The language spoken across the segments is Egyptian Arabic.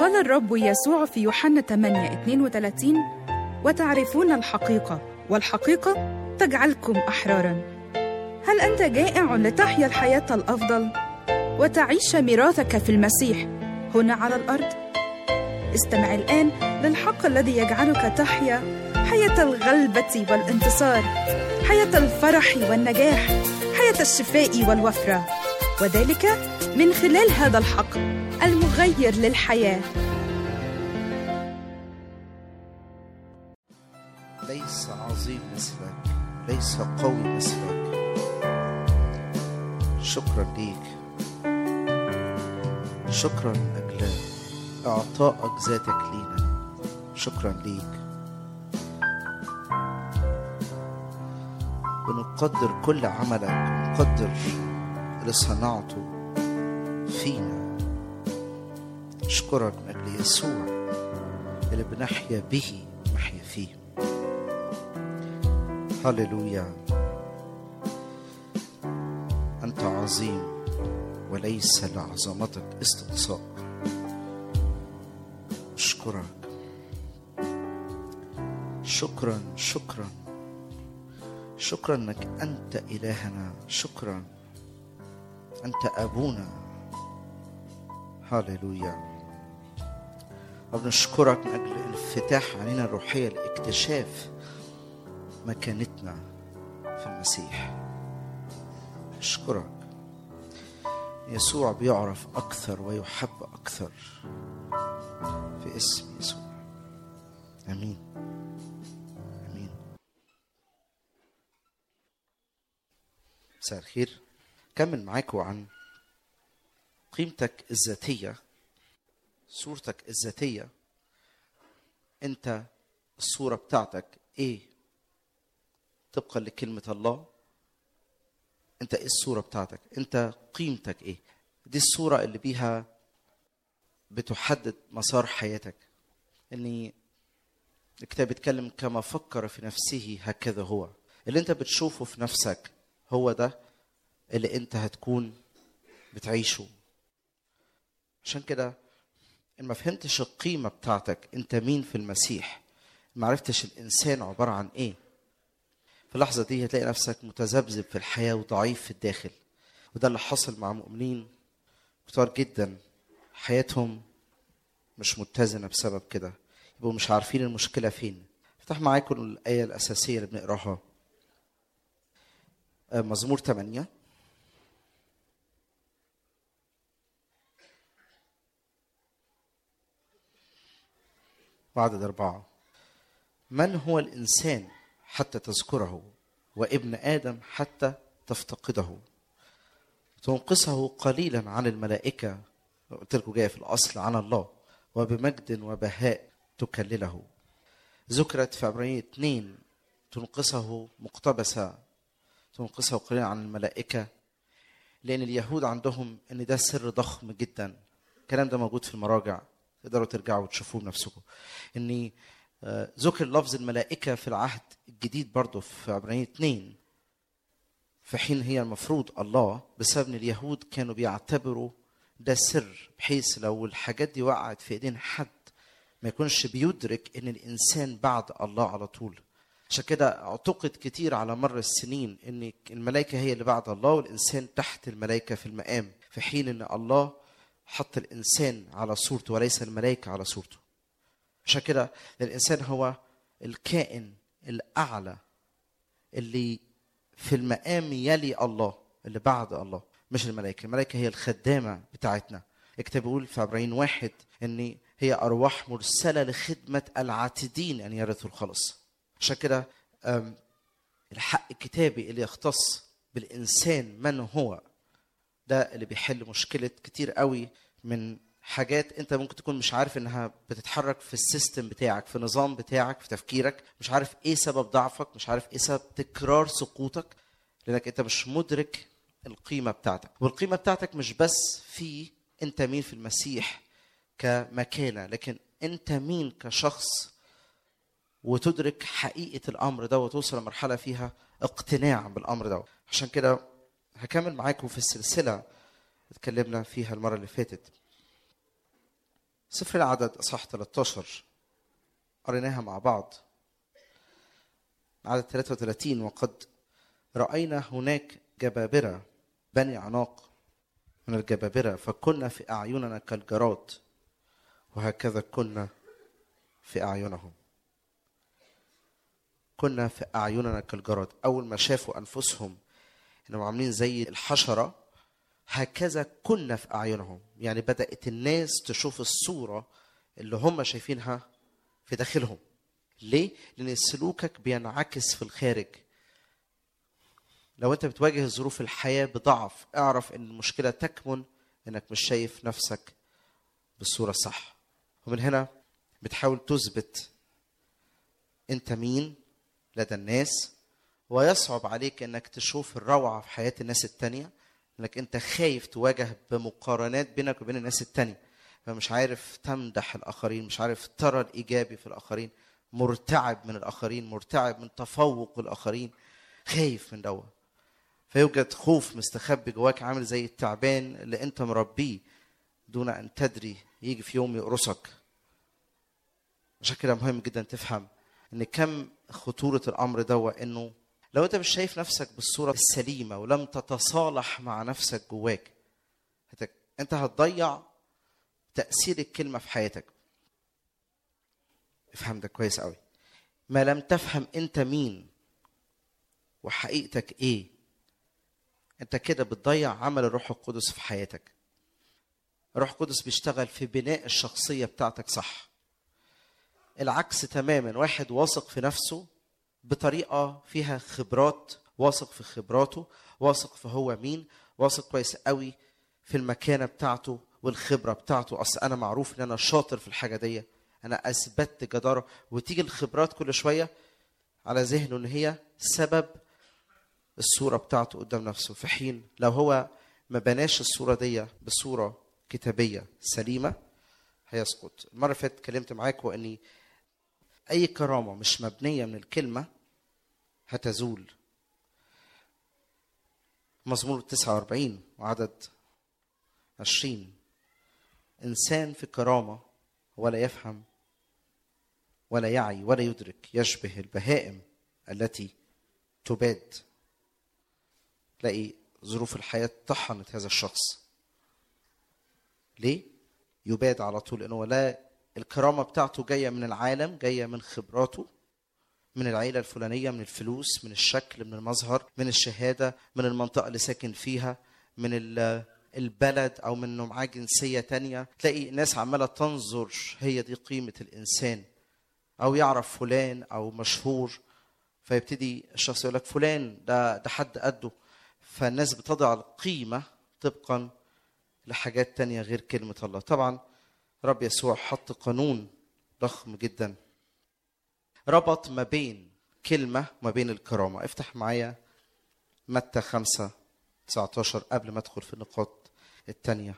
قال الرب يسوع في يوحنا 8 32 وتعرفون الحقيقة والحقيقة تجعلكم أحرارا هل أنت جائع لتحيا الحياة الأفضل وتعيش ميراثك في المسيح هنا على الأرض؟ استمع الآن للحق الذي يجعلك تحيا حياة الغلبة والانتصار حياة الفرح والنجاح حياة الشفاء والوفرة وذلك من خلال هذا الحق المغير للحياه ليس عظيم مثلك ليس قوي مثلك شكرا ليك شكرا من اجل اعطائك ذاتك لينا شكرا ليك بنقدر كل عملك ونقدر اللي صنعته فينا اشكرك من اجل يسوع اللي بنحيا به نحيا فيه هللويا انت عظيم وليس لعظمتك استقصاء اشكرك شكرا شكرا شكرا انك انت الهنا شكرا انت ابونا هللويا وبنشكرك من اجل انفتاح علينا الروحيه لاكتشاف مكانتنا في المسيح اشكرك يسوع بيعرف اكثر ويحب اكثر في اسم يسوع امين امين مساء الخير كمل معاكم عن قيمتك الذاتيه صورتك الذاتيه انت الصوره بتاعتك ايه طبقا لكلمه الله انت ايه الصوره بتاعتك انت قيمتك ايه دي الصوره اللي بيها بتحدد مسار حياتك اني الكتاب بيتكلم كما فكر في نفسه هكذا هو اللي انت بتشوفه في نفسك هو ده اللي انت هتكون بتعيشه عشان كده ان ما فهمتش القيمه بتاعتك انت مين في المسيح ما عرفتش الانسان عباره عن ايه في اللحظه دي هتلاقي نفسك متذبذب في الحياه وضعيف في الداخل وده اللي حصل مع مؤمنين كتار جدا حياتهم مش متزنه بسبب كده يبقوا مش عارفين المشكله فين افتح معاكم الايه الاساسيه اللي بنقراها مزمور 8 وعدد أربعة من هو الإنسان حتى تذكره وابن آدم حتى تفتقده تنقصه قليلا عن الملائكة قلت لكم جاية في الأصل عن الله وبمجد وبهاء تكلله ذكرت في عبرانية اثنين تنقصه مقتبسة تنقصه قليلا عن الملائكة لأن اليهود عندهم إن ده سر ضخم جدا الكلام ده موجود في المراجع تقدروا ترجعوا وتشوفوه بنفسكم إن ذكر لفظ الملائكة في العهد الجديد برضه في عبرانية اثنين في حين هي المفروض الله بسبب ان اليهود كانوا بيعتبروا ده سر بحيث لو الحاجات دي وقعت في ايدين حد ما يكونش بيدرك ان الانسان بعد الله على طول عشان كده اعتقد كتير على مر السنين ان الملائكه هي اللي بعد الله والانسان تحت الملائكه في المقام في حين ان الله حط الانسان على صورته وليس الملائكه على صورته عشان كده الانسان هو الكائن الاعلى اللي في المقام يلي الله اللي بعد الله مش الملائكه الملائكه هي الخدامه بتاعتنا الكتاب بيقول في عبرين واحد ان هي ارواح مرسله لخدمه العاتدين ان يرثوا الخلاص عشان كده الحق الكتابي اللي يختص بالانسان من هو ده اللي بيحل مشكله كتير قوي من حاجات انت ممكن تكون مش عارف انها بتتحرك في السيستم بتاعك في النظام بتاعك في تفكيرك مش عارف ايه سبب ضعفك مش عارف ايه سبب تكرار سقوطك لانك انت مش مدرك القيمه بتاعتك والقيمه بتاعتك مش بس في انت مين في المسيح كمكانه لكن انت مين كشخص وتدرك حقيقه الامر ده وتوصل لمرحله فيها اقتناع بالامر ده عشان كده هكمل معاكم في السلسله اتكلمنا فيها المره اللي فاتت سفر العدد اصحاح 13 قريناها مع بعض عدد 33 وقد راينا هناك جبابره بني عناق من الجبابره فكنا في اعيننا كالجراد وهكذا كنا في اعينهم كنا في اعيننا كالجراد اول ما شافوا انفسهم انهم عاملين زي الحشره هكذا كنا في اعينهم يعني بدات الناس تشوف الصوره اللي هم شايفينها في داخلهم ليه لان سلوكك بينعكس في الخارج لو انت بتواجه ظروف الحياه بضعف اعرف ان المشكله تكمن انك مش شايف نفسك بالصوره الصح ومن هنا بتحاول تثبت انت مين لدى الناس ويصعب عليك انك تشوف الروعه في حياه الناس التانيه انك انت خايف تواجه بمقارنات بينك وبين الناس التانيه فمش عارف تمدح الاخرين مش عارف ترى الايجابي في الاخرين مرتعب من الاخرين مرتعب من تفوق الاخرين خايف من دوت فيوجد خوف مستخبي جواك عامل زي التعبان اللي انت مربيه دون ان تدري يجي في يوم يقرصك عشان كده مهم جدا تفهم ان كم خطوره الامر دوا انه لو انت مش شايف نفسك بالصوره السليمه ولم تتصالح مع نفسك جواك هتك... انت هتضيع تاثير الكلمه في حياتك افهم ده كويس قوي ما لم تفهم انت مين وحقيقتك ايه انت كده بتضيع عمل الروح القدس في حياتك الروح القدس بيشتغل في بناء الشخصيه بتاعتك صح العكس تماما واحد واثق في نفسه بطريقه فيها خبرات واثق في خبراته واثق في هو مين واثق كويس قوي في المكانه بتاعته والخبره بتاعته اصل انا معروف ان انا شاطر في الحاجه دي انا اثبتت جداره وتيجي الخبرات كل شويه على ذهنه ان هي سبب الصوره بتاعته قدام نفسه في حين لو هو ما بناش الصوره دي بصوره كتابيه سليمه هيسقط المره اللي فاتت اتكلمت معاكم اني اي كرامه مش مبنيه من الكلمه هتزول مزمور 49 وعدد 20 انسان في كرامه ولا يفهم ولا يعي ولا يدرك يشبه البهائم التي تباد تلاقي ظروف الحياه طحنت هذا الشخص ليه يباد على طول انه لا الكرامه بتاعته جايه من العالم جايه من خبراته من العيله الفلانيه من الفلوس من الشكل من المظهر من الشهاده من المنطقه اللي ساكن فيها من البلد او من انه معاه جنسيه تانية تلاقي ناس عماله تنظر هي دي قيمه الانسان او يعرف فلان او مشهور فيبتدي الشخص يقول لك فلان ده ده حد قده فالناس بتضع القيمه طبقا لحاجات تانية غير كلمه الله طبعا رب يسوع حط قانون ضخم جدا ربط ما بين كلمة وما بين الكرامة افتح معايا متى خمسة 19 قبل ما ادخل في النقاط التانية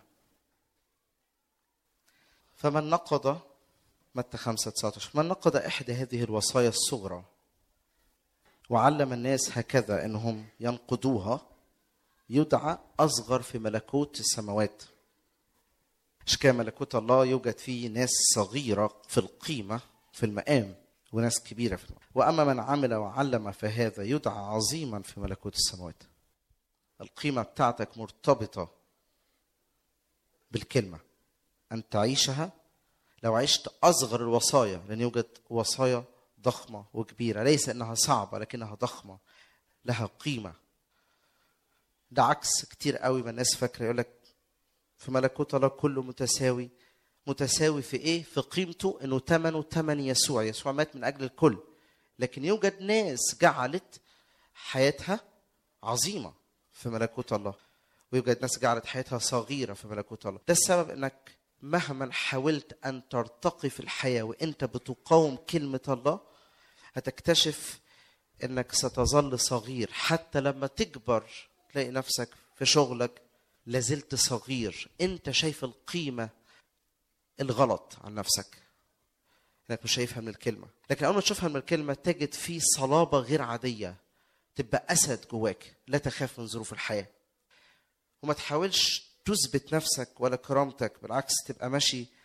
فمن نقض متى 5 19 من نقض إحدى هذه الوصايا الصغرى وعلم الناس هكذا انهم ينقضوها يدعى اصغر في ملكوت السماوات مش كده ملكوت الله يوجد فيه ناس صغيره في القيمه في المقام وناس كبيره في المقام. واما من عمل وعلم فهذا يدعى عظيما في ملكوت السماوات القيمه بتاعتك مرتبطه بالكلمه ان تعيشها لو عشت اصغر الوصايا لان يوجد وصايا ضخمه وكبيره ليس انها صعبه لكنها ضخمه لها قيمه ده عكس كتير قوي ما الناس فاكره يقول لك في ملكوت الله كله متساوي متساوي في ايه في قيمته انه ثمنه ثمن يسوع يسوع مات من اجل الكل لكن يوجد ناس جعلت حياتها عظيمه في ملكوت الله ويوجد ناس جعلت حياتها صغيره في ملكوت الله ده السبب انك مهما حاولت ان ترتقي في الحياه وانت بتقاوم كلمه الله هتكتشف انك ستظل صغير حتى لما تكبر تلاقي نفسك في شغلك لازلت صغير انت شايف القيمه الغلط عن نفسك انك مش شايفها من الكلمه لكن اول ما تشوفها من الكلمه تجد في صلابه غير عاديه تبقى اسد جواك لا تخاف من ظروف الحياه وما تحاولش تثبت نفسك ولا كرامتك بالعكس تبقى ماشي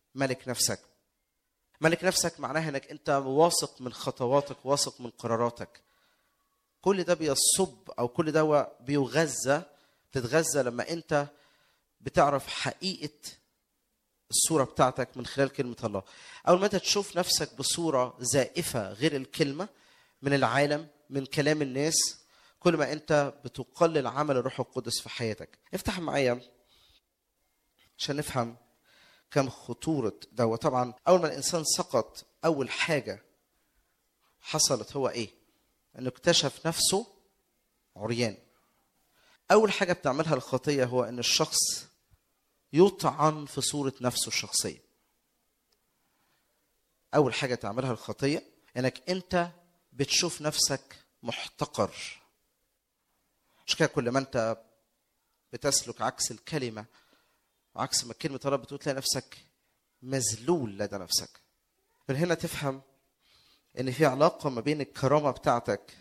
ملك نفسك ملك نفسك معناها انك انت واثق من خطواتك واثق من قراراتك كل ده بيصب او كل ده بيغذى تتغذى لما انت بتعرف حقيقه الصوره بتاعتك من خلال كلمه الله اول ما انت تشوف نفسك بصوره زائفه غير الكلمه من العالم من كلام الناس كل ما انت بتقلل عمل الروح القدس في حياتك افتح معايا عشان نفهم كم خطورة ده وطبعا أول ما الإنسان سقط أول حاجة حصلت هو إيه؟ إنه اكتشف نفسه عريان أول حاجة بتعملها الخطية هو إن الشخص يطعن في صورة نفسه الشخصية أول حاجة تعملها الخطية إنك أنت بتشوف نفسك محتقر مش كده كل ما أنت بتسلك عكس الكلمة وعكس ما كلمة الله بتقول تلاقي نفسك مذلول لدى نفسك من هنا تفهم ان في علاقة ما بين الكرامة بتاعتك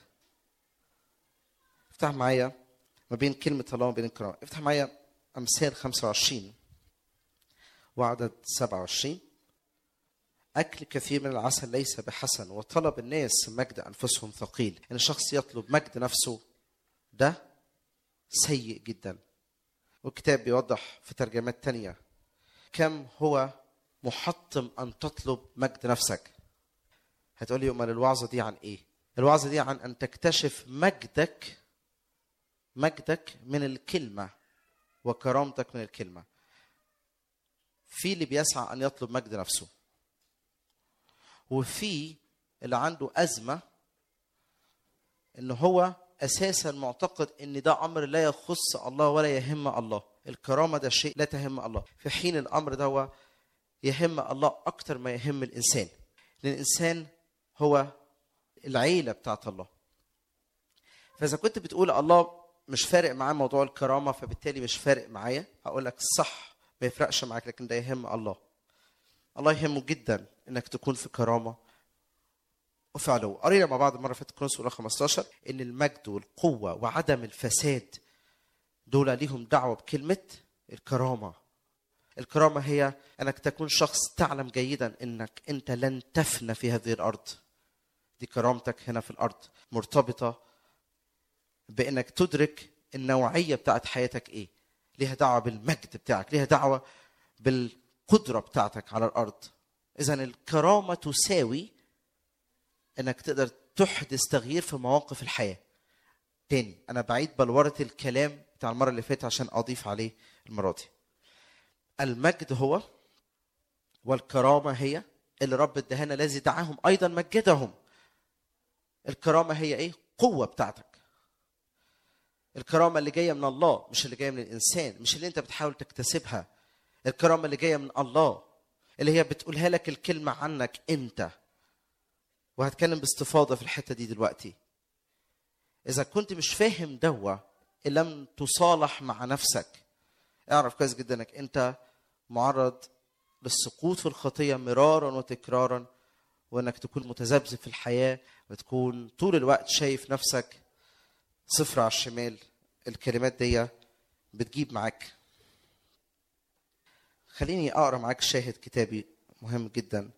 افتح معايا ما بين كلمة الله وما بين الكرامة افتح معايا أمثال 25 وعدد 27 أكل كثير من العسل ليس بحسن وطلب الناس مجد أنفسهم ثقيل إن الشخص يطلب مجد نفسه ده سيء جدا والكتاب بيوضح في ترجمات تانية كم هو محطم أن تطلب مجد نفسك هتقولي أمال الوعظة دي عن إيه؟ الوعظة دي عن أن تكتشف مجدك مجدك من الكلمة وكرامتك من الكلمة في اللي بيسعى أن يطلب مجد نفسه وفي اللي عنده أزمة إن هو اساسا معتقد ان ده امر لا يخص الله ولا يهم الله الكرامه ده شيء لا تهم الله في حين الامر ده يهم الله اكتر ما يهم الانسان لان الانسان هو العيله بتاعت الله فاذا كنت بتقول الله مش فارق معاه موضوع الكرامه فبالتالي مش فارق معايا اقول لك صح ما يفرقش معاك لكن ده يهم الله الله يهمه جدا انك تكون في كرامه وفعله قرينا مع بعض المره فاتت كورنثوس الاولى 15 ان المجد والقوه وعدم الفساد دول ليهم دعوه بكلمه الكرامه الكرامه هي انك تكون شخص تعلم جيدا انك انت لن تفنى في هذه الارض دي كرامتك هنا في الارض مرتبطه بانك تدرك النوعيه بتاعت حياتك ايه ليها دعوه بالمجد بتاعك ليها دعوه بالقدره بتاعتك على الارض اذا الكرامه تساوي انك تقدر تحدث تغيير في مواقف الحياه تاني انا بعيد بلوره الكلام بتاع المره اللي فاتت عشان اضيف عليه المره دي المجد هو والكرامه هي اللي رب ادهانا الذي دعاهم ايضا مجدهم الكرامه هي ايه قوه بتاعتك الكرامه اللي جايه من الله مش اللي جايه من الانسان مش اللي انت بتحاول تكتسبها الكرامه اللي جايه من الله اللي هي بتقولها لك الكلمه عنك انت وهتكلم باستفاضه في الحته دي دلوقتي اذا كنت مش فاهم دوا لم تصالح مع نفسك اعرف كويس جدا انك انت معرض للسقوط في الخطيه مرارا وتكرارا وانك تكون متذبذب في الحياه وتكون طول الوقت شايف نفسك صفر على الشمال الكلمات دي بتجيب معاك خليني اقرا معاك شاهد كتابي مهم جدا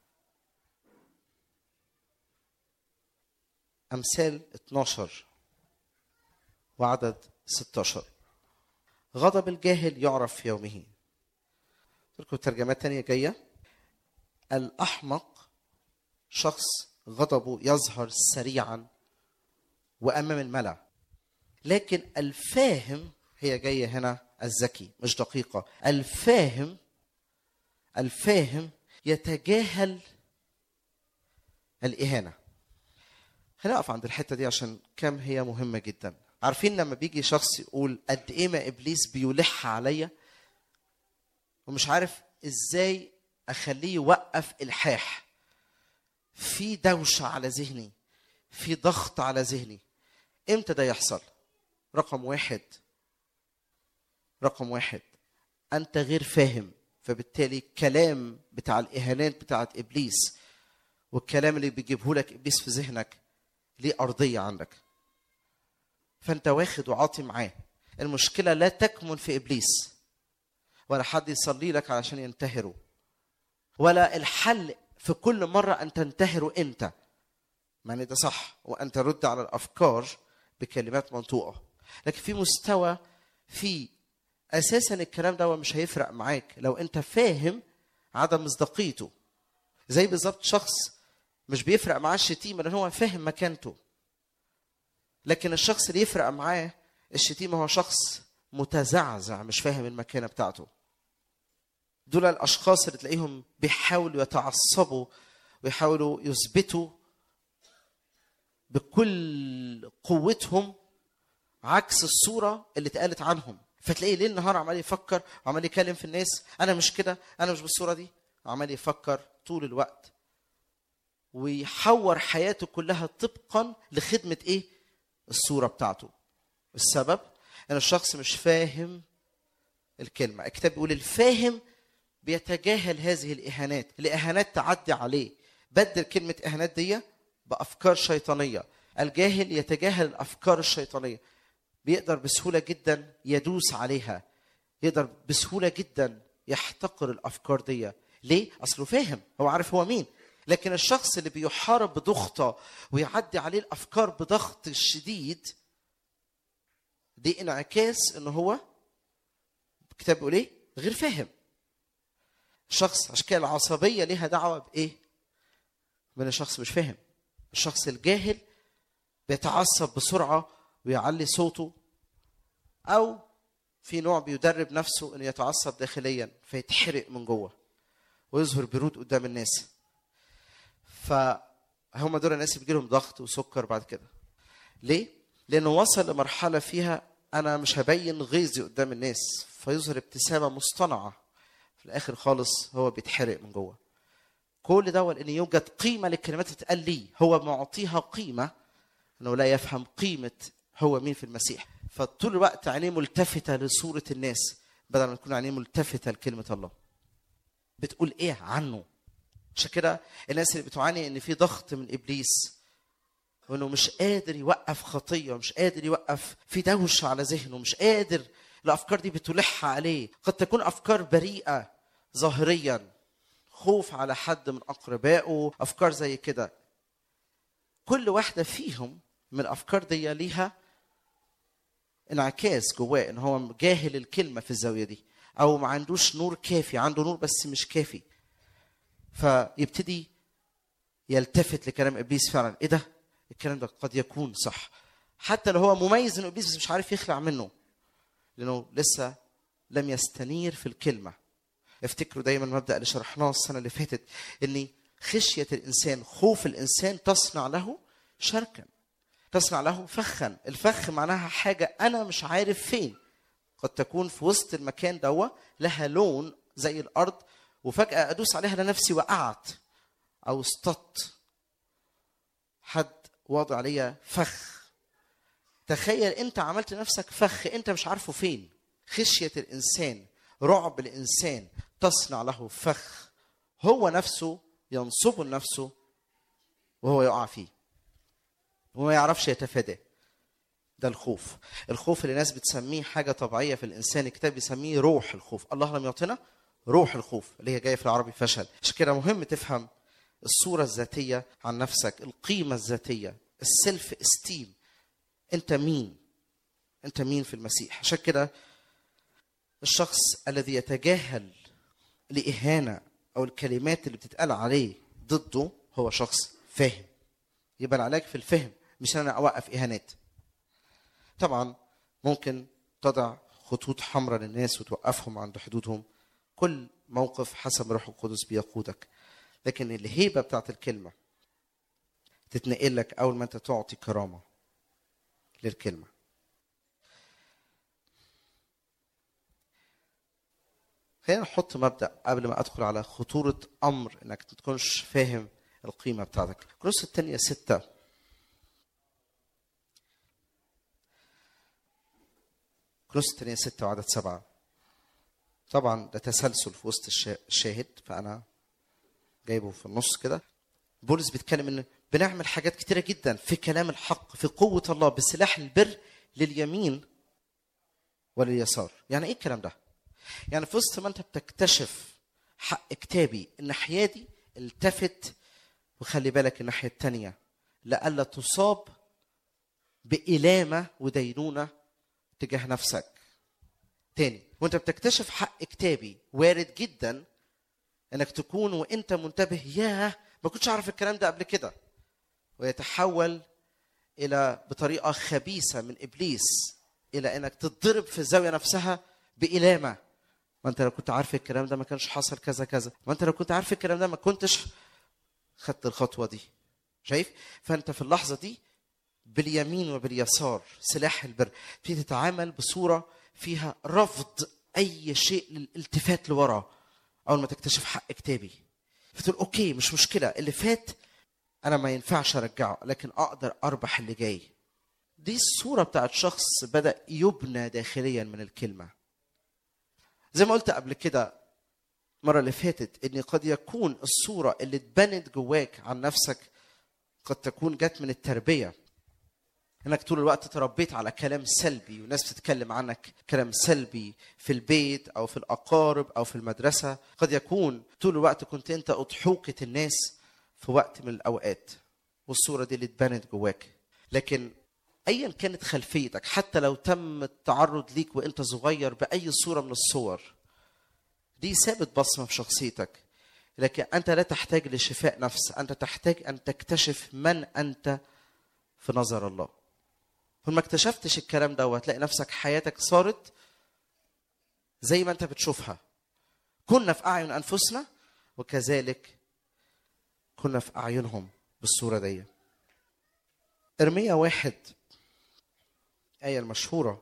أمثال 12 وعدد 16 غضب الجاهل يعرف في يومه لكم ترجمات تانية جاية الأحمق شخص غضبه يظهر سريعا وأمام الملأ لكن الفاهم هي جاية هنا الذكي مش دقيقة الفاهم الفاهم يتجاهل الإهانة خلينا نقف عند الحته دي عشان كم هي مهمه جدا عارفين لما بيجي شخص يقول قد ايه ما ابليس بيلح عليا ومش عارف ازاي اخليه يوقف الحاح في دوشه على ذهني في ضغط على ذهني امتى ده يحصل رقم واحد رقم واحد انت غير فاهم فبالتالي الكلام بتاع الاهانات بتاعت ابليس والكلام اللي بيجيبه لك ابليس في ذهنك ليه ارضيه عندك فانت واخد وعاطي معاه المشكله لا تكمن في ابليس ولا حد يصلي لك علشان ينتهره ولا الحل في كل مرة أن تنتهر أنت يعني ده صح وأن ترد على الأفكار بكلمات منطوقة لكن في مستوى في أساسا الكلام ده مش هيفرق معاك لو أنت فاهم عدم مصداقيته زي بالظبط شخص مش بيفرق معاه الشتيمة لأن هو فاهم مكانته لكن الشخص اللي يفرق معاه الشتيمة هو شخص متزعزع مش فاهم المكانة بتاعته دول الاشخاص اللي تلاقيهم بيحاولوا يتعصبوا ويحاولوا يثبتوا بكل قوتهم عكس الصوره اللي اتقالت عنهم فتلاقيه ليل نهار عمال يفكر وعمال يكلم في الناس انا مش كده انا مش بالصوره دي عمال يفكر طول الوقت ويحور حياته كلها طبقا لخدمه ايه الصوره بتاعته السبب ان الشخص مش فاهم الكلمه الكتاب بيقول الفاهم بيتجاهل هذه الاهانات الاهانات تعدي عليه بدل كلمه اهانات دي بافكار شيطانيه الجاهل يتجاهل الافكار الشيطانيه بيقدر بسهوله جدا يدوس عليها يقدر بسهوله جدا يحتقر الافكار دي ليه اصله فاهم هو عارف هو مين لكن الشخص اللي بيحارب بضغطه ويعدي عليه الافكار بضغط شديد دي انعكاس ان هو الكتاب بيقول ايه غير فاهم شخص عشان كده العصبيه ليها دعوه بايه من الشخص مش فاهم الشخص الجاهل بيتعصب بسرعه ويعلي صوته او في نوع بيدرب نفسه انه يتعصب داخليا فيتحرق من جوه ويظهر برود قدام الناس فهم دول الناس اللي بيجي لهم ضغط وسكر بعد كده ليه لانه وصل لمرحله فيها انا مش هبين غيظي قدام الناس فيظهر ابتسامه مصطنعه في الاخر خالص هو بيتحرق من جوه كل ده لان يوجد قيمه للكلمات اللي تتقال ليه هو معطيها قيمه انه لا يفهم قيمه هو مين في المسيح فطول الوقت عينيه ملتفته لصوره الناس بدل ما تكون عينيه ملتفته لكلمه الله بتقول ايه عنه عشان كده الناس اللي بتعاني ان في ضغط من ابليس وانه مش قادر يوقف خطيه مش قادر يوقف في دوشه على ذهنه مش قادر الافكار دي بتلح عليه قد تكون افكار بريئه ظاهريا خوف على حد من اقربائه افكار زي كده كل واحده فيهم من الافكار دي ليها انعكاس جواه ان هو جاهل الكلمه في الزاويه دي او ما عندوش نور كافي عنده نور بس مش كافي فيبتدي يلتفت لكلام ابليس فعلا ايه ده الكلام ده قد يكون صح حتى لو هو مميز انه ابليس بس مش عارف يخلع منه لانه لسه لم يستنير في الكلمه افتكروا دايما المبدا اللي شرحناه السنه اللي فاتت ان خشيه الانسان خوف الانسان تصنع له شركا تصنع له فخا الفخ معناها حاجه انا مش عارف فين قد تكون في وسط المكان دوا لها لون زي الارض وفجاه ادوس عليها لنفسي وقعت او اصطدت حد واضع عليا فخ تخيل انت عملت لنفسك فخ انت مش عارفه فين خشيه الانسان رعب الانسان تصنع له فخ هو نفسه ينصب لنفسه وهو يقع فيه وما يعرفش يتفاداه ده الخوف الخوف اللي الناس بتسميه حاجة طبيعية في الإنسان الكتاب بيسميه روح الخوف الله لم يعطينا روح الخوف اللي هي جاية في العربي فشل عشان كده مهم تفهم الصورة الذاتية عن نفسك القيمة الذاتية السيلف استيم انت مين انت مين في المسيح عشان كده الشخص الذي يتجاهل الإهانة أو الكلمات اللي بتتقال عليه ضده هو شخص فاهم يبقى العلاج في الفهم مش أنا أوقف إهانات طبعا ممكن تضع خطوط حمراء للناس وتوقفهم عند حدودهم كل موقف حسب روح القدس بيقودك لكن الهيبة بتاعت الكلمة تتنقل لك أول ما أنت تعطي كرامة للكلمة خلينا نحط مبدا قبل ما ادخل على خطوره امر انك ما تكونش فاهم القيمه بتاعتك كروس الثانيه ستة كروس الثانيه ستة وعدد سبعة طبعا ده تسلسل في وسط الشاهد فانا جايبه في النص كده بولس بيتكلم ان بنعمل حاجات كتيره جدا في كلام الحق في قوه الله بسلاح البر لليمين ولليسار يعني ايه الكلام ده يعني في وسط ما انت بتكتشف حق كتابي الناحيه دي التفت وخلي بالك الناحيه التانيه لئلا تصاب بإلامة ودينونة تجاه نفسك تاني وانت بتكتشف حق كتابي وارد جدا انك تكون وانت منتبه ياه ما كنتش اعرف الكلام ده قبل كده ويتحول الى بطريقه خبيثه من ابليس الى انك تتضرب في الزاويه نفسها بإلامة ما انت لو كنت عارف الكلام ده ما كانش حصل كذا كذا ما انت لو كنت عارف الكلام ده ما كنتش خدت الخطوه دي شايف فانت في اللحظه دي باليمين وباليسار سلاح البر في تتعامل بصوره فيها رفض اي شيء للالتفات لورا اول ما تكتشف حق كتابي فتقول اوكي مش مشكله اللي فات انا ما ينفعش ارجعه لكن اقدر اربح اللي جاي دي الصوره بتاعت شخص بدا يبنى داخليا من الكلمه زي ما قلت قبل كده المره اللي فاتت ان قد يكون الصوره اللي اتبنت جواك عن نفسك قد تكون جت من التربيه انك طول الوقت تربيت على كلام سلبي وناس بتتكلم عنك كلام سلبي في البيت او في الاقارب او في المدرسه قد يكون طول الوقت كنت انت اضحوكه الناس في وقت من الاوقات والصوره دي اللي اتبنت جواك لكن ايا كانت خلفيتك حتى لو تم التعرض ليك وانت صغير باي صوره من الصور دي سابت بصمه في شخصيتك لكن انت لا تحتاج لشفاء نفس انت تحتاج ان تكتشف من انت في نظر الله كل ما اكتشفتش الكلام ده وهتلاقي نفسك حياتك صارت زي ما انت بتشوفها كنا في اعين انفسنا وكذلك كنا في اعينهم بالصوره دي ارميا واحد آية المشهورة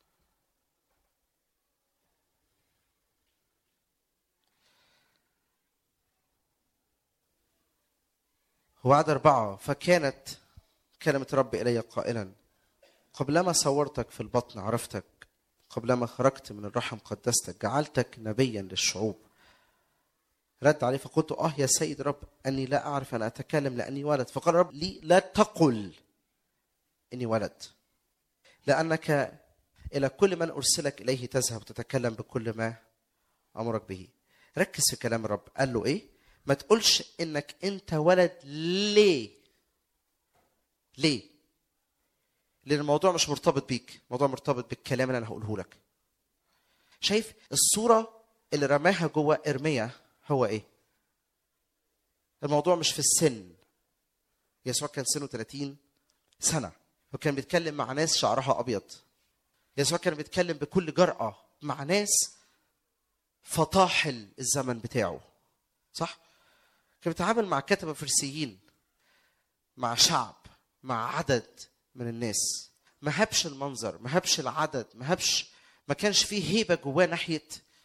هو عدد أربعة فكانت كلمة رب إلي قائلا قبلما صورتك في البطن عرفتك قبلما خرجت من الرحم قدستك جعلتك نبيا للشعوب رد عليه فقلت اه يا سيد رب اني لا اعرف ان اتكلم لاني ولد فقال رب لي لا تقل اني ولد لانك الى كل من ارسلك اليه تذهب وتتكلم بكل ما امرك به ركز في كلام الرب قال له ايه ما تقولش انك انت ولد ليه ليه لان الموضوع مش مرتبط بيك الموضوع مرتبط بالكلام اللي انا هقوله لك شايف الصوره اللي رماها جوه ارميا هو ايه الموضوع مش في السن يسوع كان سنه 30 سنه وكان بيتكلم مع ناس شعرها ابيض يسوع كان بيتكلم بكل جرأة مع ناس فطاحل الزمن بتاعه صح كان بيتعامل مع كتبة فرسيين مع شعب مع عدد من الناس ما هبش المنظر ما هبش العدد ما هبش ما كانش فيه هيبة جواه ناحية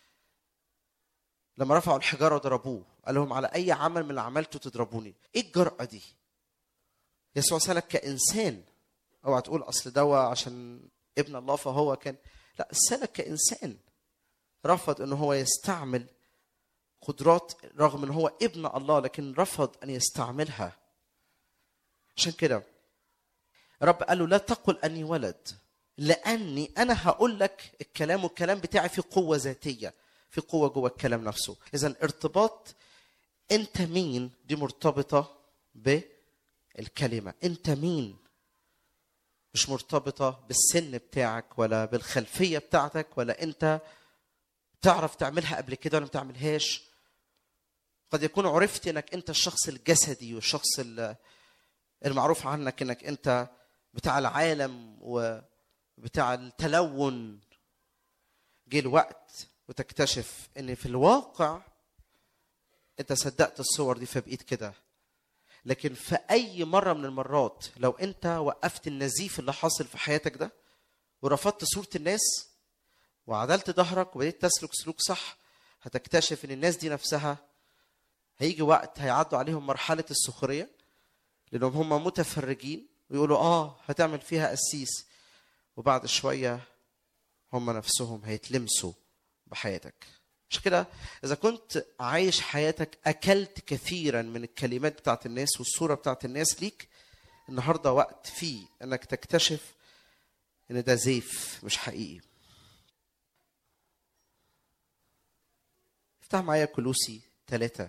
لما رفعوا الحجارة وضربوه قال لهم على أي عمل من اللي عملته تضربوني إيه الجرأة دي يسوع سألك كإنسان اوعى تقول اصل دوا عشان ابن الله فهو كان لا سلك كانسان رفض ان هو يستعمل قدرات رغم ان هو ابن الله لكن رفض ان يستعملها عشان كده رب قال له لا تقل اني ولد لاني انا هقول لك الكلام والكلام بتاعي في قوه ذاتيه في قوه جوه الكلام نفسه اذا ارتباط انت مين دي مرتبطه بالكلمه انت مين مش مرتبطة بالسن بتاعك ولا بالخلفية بتاعتك ولا أنت تعرف تعملها قبل كده ولا ما تعملهاش قد يكون عرفت انك انت الشخص الجسدي والشخص المعروف عنك انك انت بتاع العالم وبتاع التلون جه الوقت وتكتشف ان في الواقع انت صدقت الصور دي فبقيت كده لكن في اي مره من المرات لو انت وقفت النزيف اللي حاصل في حياتك ده ورفضت صوره الناس وعدلت ظهرك وبديت تسلك سلوك صح هتكتشف ان الناس دي نفسها هيجي وقت هيعدوا عليهم مرحله السخريه لانهم هم متفرجين ويقولوا اه هتعمل فيها قسيس وبعد شويه هم نفسهم هيتلمسوا بحياتك عشان كده اذا كنت عايش حياتك اكلت كثيرا من الكلمات بتاعت الناس والصوره بتاعت الناس ليك النهارده وقت فيه انك تكتشف ان ده زيف مش حقيقي افتح معايا كلوسي ثلاثة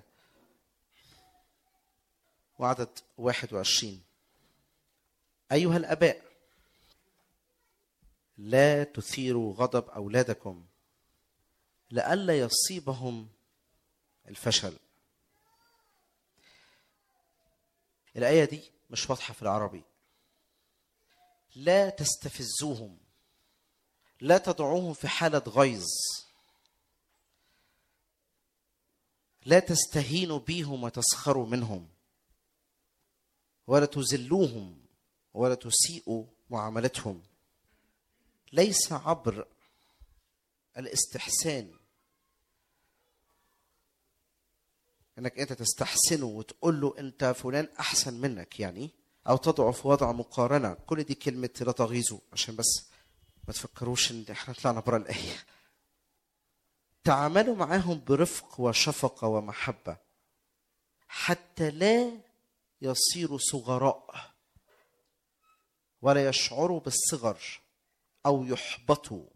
وعدد 21 أيها الآباء لا تثيروا غضب أولادكم لئلا يصيبهم الفشل الآية دي مش واضحة في العربي لا تستفزوهم لا تضعوهم في حالة غيظ لا تستهينوا بيهم وتسخروا منهم ولا تذلوهم ولا تسيئوا معاملتهم ليس عبر الاستحسان انك انت تستحسنه وتقول له انت فلان احسن منك يعني او تضعه في وضع مقارنه كل دي كلمه لا تغيظوا عشان بس ما تفكروش ان احنا طلعنا بره الايه تعاملوا معاهم برفق وشفقه ومحبه حتى لا يصيروا صغراء ولا يشعروا بالصغر او يحبطوا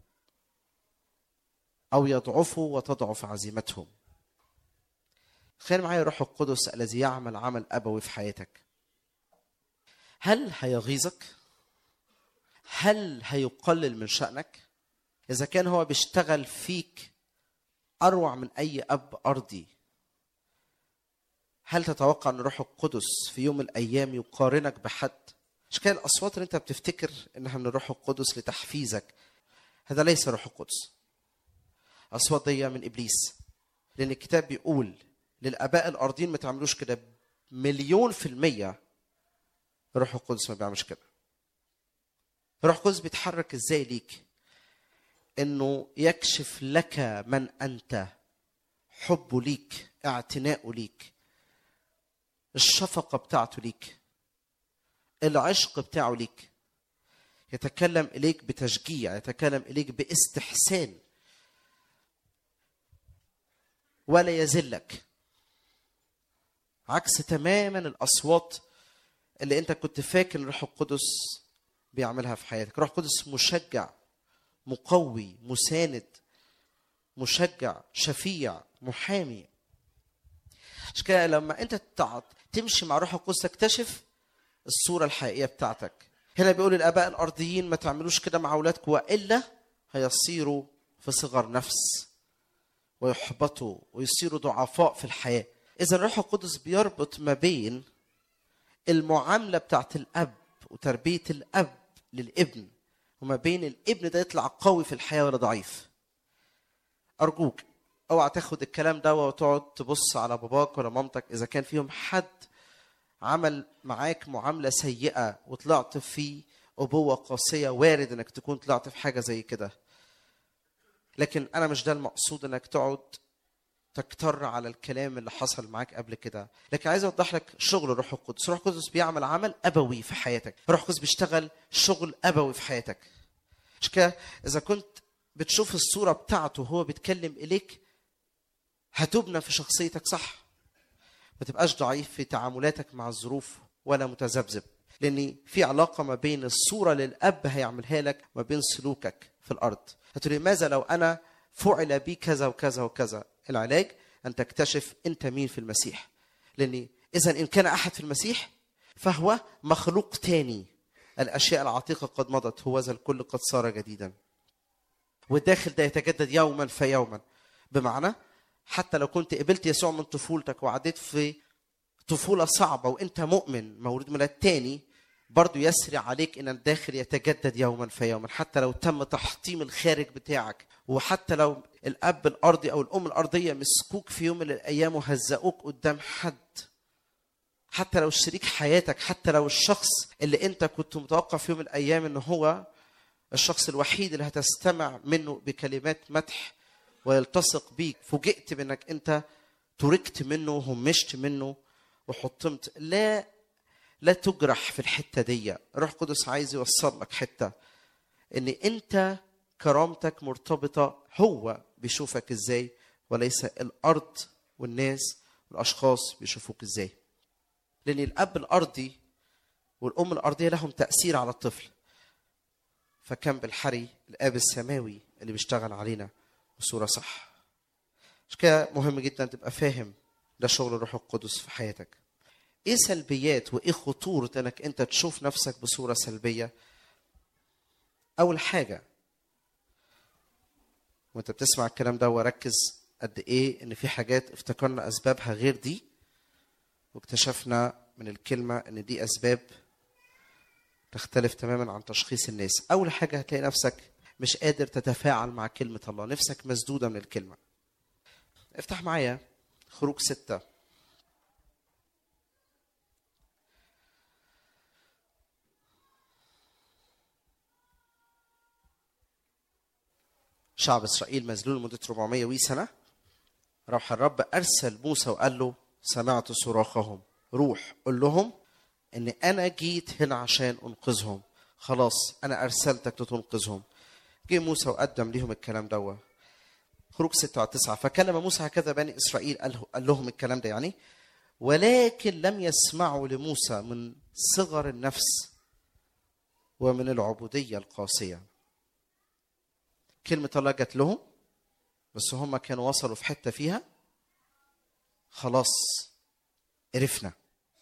او يضعفوا وتضعف عزيمتهم تخيل معايا الروح القدس الذي يعمل عمل ابوي في حياتك هل هيغيظك هل هيقلل من شانك اذا كان هو بيشتغل فيك اروع من اي اب ارضي هل تتوقع ان الروح القدس في يوم من الايام يقارنك بحد مش كده الاصوات اللي انت بتفتكر انها من الروح القدس لتحفيزك هذا ليس روح القدس اصوات دي من ابليس لان الكتاب بيقول للاباء الارضيين ما تعملوش كده مليون في الميه الروح القدس ما بيعملش كده الروح القدس بيتحرك ازاي ليك انه يكشف لك من انت حبه ليك اعتناؤه ليك الشفقه بتاعته ليك العشق بتاعه ليك يتكلم اليك بتشجيع يتكلم اليك باستحسان ولا يذلك عكس تماما الاصوات اللي انت كنت فاكر الروح القدس بيعملها في حياتك الروح القدس مشجع مقوي مساند مشجع شفيع محامي عشان كده لما انت تقعد تمشي مع روح القدس تكتشف الصوره الحقيقيه بتاعتك هنا بيقول الاباء الارضيين ما تعملوش كده مع اولادكم والا هيصيروا في صغر نفس ويحبطوا ويصيروا ضعفاء في الحياه اذا الروح القدس بيربط ما بين المعامله بتاعت الاب وتربيه الاب للابن وما بين الابن ده يطلع قوي في الحياه ولا ضعيف ارجوك اوعى تاخد الكلام ده وتقعد تبص على باباك ولا مامتك اذا كان فيهم حد عمل معاك معامله سيئه وطلعت في ابوه قاسيه وارد انك تكون طلعت في حاجه زي كده لكن انا مش ده المقصود انك تقعد تكتر على الكلام اللي حصل معاك قبل كده لكن عايز اوضح لك شغل الروح القدس الروح القدس بيعمل عمل ابوي في حياتك الروح القدس بيشتغل شغل ابوي في حياتك مش كده اذا كنت بتشوف الصوره بتاعته وهو بيتكلم اليك هتبنى في شخصيتك صح ما تبقاش ضعيف في تعاملاتك مع الظروف ولا متذبذب لان في علاقه ما بين الصوره للاب هيعملها لك وما بين سلوكك في الارض هتقولي ماذا لو انا فعل بي كذا وكذا وكذا العلاج ان تكتشف انت مين في المسيح لان اذا ان كان احد في المسيح فهو مخلوق تاني الاشياء العتيقه قد مضت هو ذا الكل قد صار جديدا والداخل ده يتجدد يوما فيوما بمعنى حتى لو كنت قبلت يسوع من طفولتك وعديت في طفوله صعبه وانت مؤمن مولود من التاني برضو يسري عليك ان الداخل يتجدد يوما فيوما حتى لو تم تحطيم الخارج بتاعك وحتى لو الاب الارضي او الام الارضيه مسكوك في يوم من الايام وهزقوك قدام حد حتى لو شريك حياتك حتى لو الشخص اللي انت كنت متوقع في يوم من الايام ان هو الشخص الوحيد اللي هتستمع منه بكلمات مدح ويلتصق بيك فوجئت بانك انت تركت منه وهمشت منه وحطمت لا لا تجرح في الحته دي الروح القدس عايز يوصل لك حته ان انت كرامتك مرتبطه هو بيشوفك ازاي وليس الارض والناس والاشخاص بيشوفوك ازاي لان الاب الارضي والام الارضيه لهم تاثير على الطفل فكم بالحري الاب السماوي اللي بيشتغل علينا بصوره صح عشان كده مهم جدا تبقى فاهم ده شغل الروح القدس في حياتك ايه سلبيات وايه خطورة انك انت تشوف نفسك بصورة سلبية اول حاجة وانت بتسمع الكلام ده وركز قد ايه ان في حاجات افتكرنا اسبابها غير دي واكتشفنا من الكلمة ان دي اسباب تختلف تماما عن تشخيص الناس اول حاجة هتلاقي نفسك مش قادر تتفاعل مع كلمة الله نفسك مسدودة من الكلمة افتح معايا خروج ستة شعب اسرائيل مذلول لمده 400 وي سنه راح الرب ارسل موسى وقال له سمعت صراخهم روح قل لهم ان انا جيت هنا عشان انقذهم خلاص انا ارسلتك لتنقذهم جه موسى وقدم لهم الكلام دوت خروج 6 9 فكلم موسى هكذا بني اسرائيل قال قال لهم الكلام ده يعني ولكن لم يسمعوا لموسى من صغر النفس ومن العبوديه القاسيه كلمة الله جت لهم بس هم كانوا وصلوا في حتة فيها خلاص عرفنا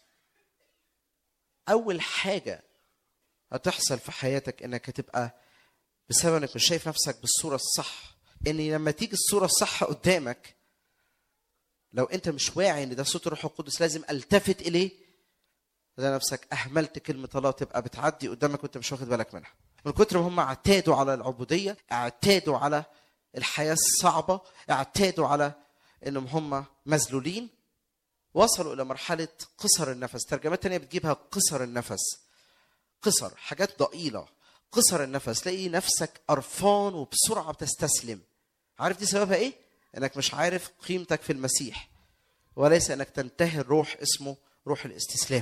أول حاجة هتحصل في حياتك إنك هتبقى بسبب إنك مش شايف نفسك بالصورة الصح إن لما تيجي الصورة الصح قدامك لو أنت مش واعي إن ده صوت الروح القدس لازم ألتفت إليه ده نفسك أهملت كلمة الله تبقى بتعدي قدامك وأنت مش واخد بالك منها من كتر ما هم اعتادوا على العبودية اعتادوا على الحياة الصعبة اعتادوا على انهم هم مذلولين وصلوا الى مرحلة قصر النفس ترجمات تانية بتجيبها قصر النفس قصر حاجات ضئيلة قصر النفس تلاقي نفسك قرفان وبسرعة بتستسلم عارف دي سببها ايه؟ انك مش عارف قيمتك في المسيح وليس انك تنتهي الروح اسمه روح الاستسلام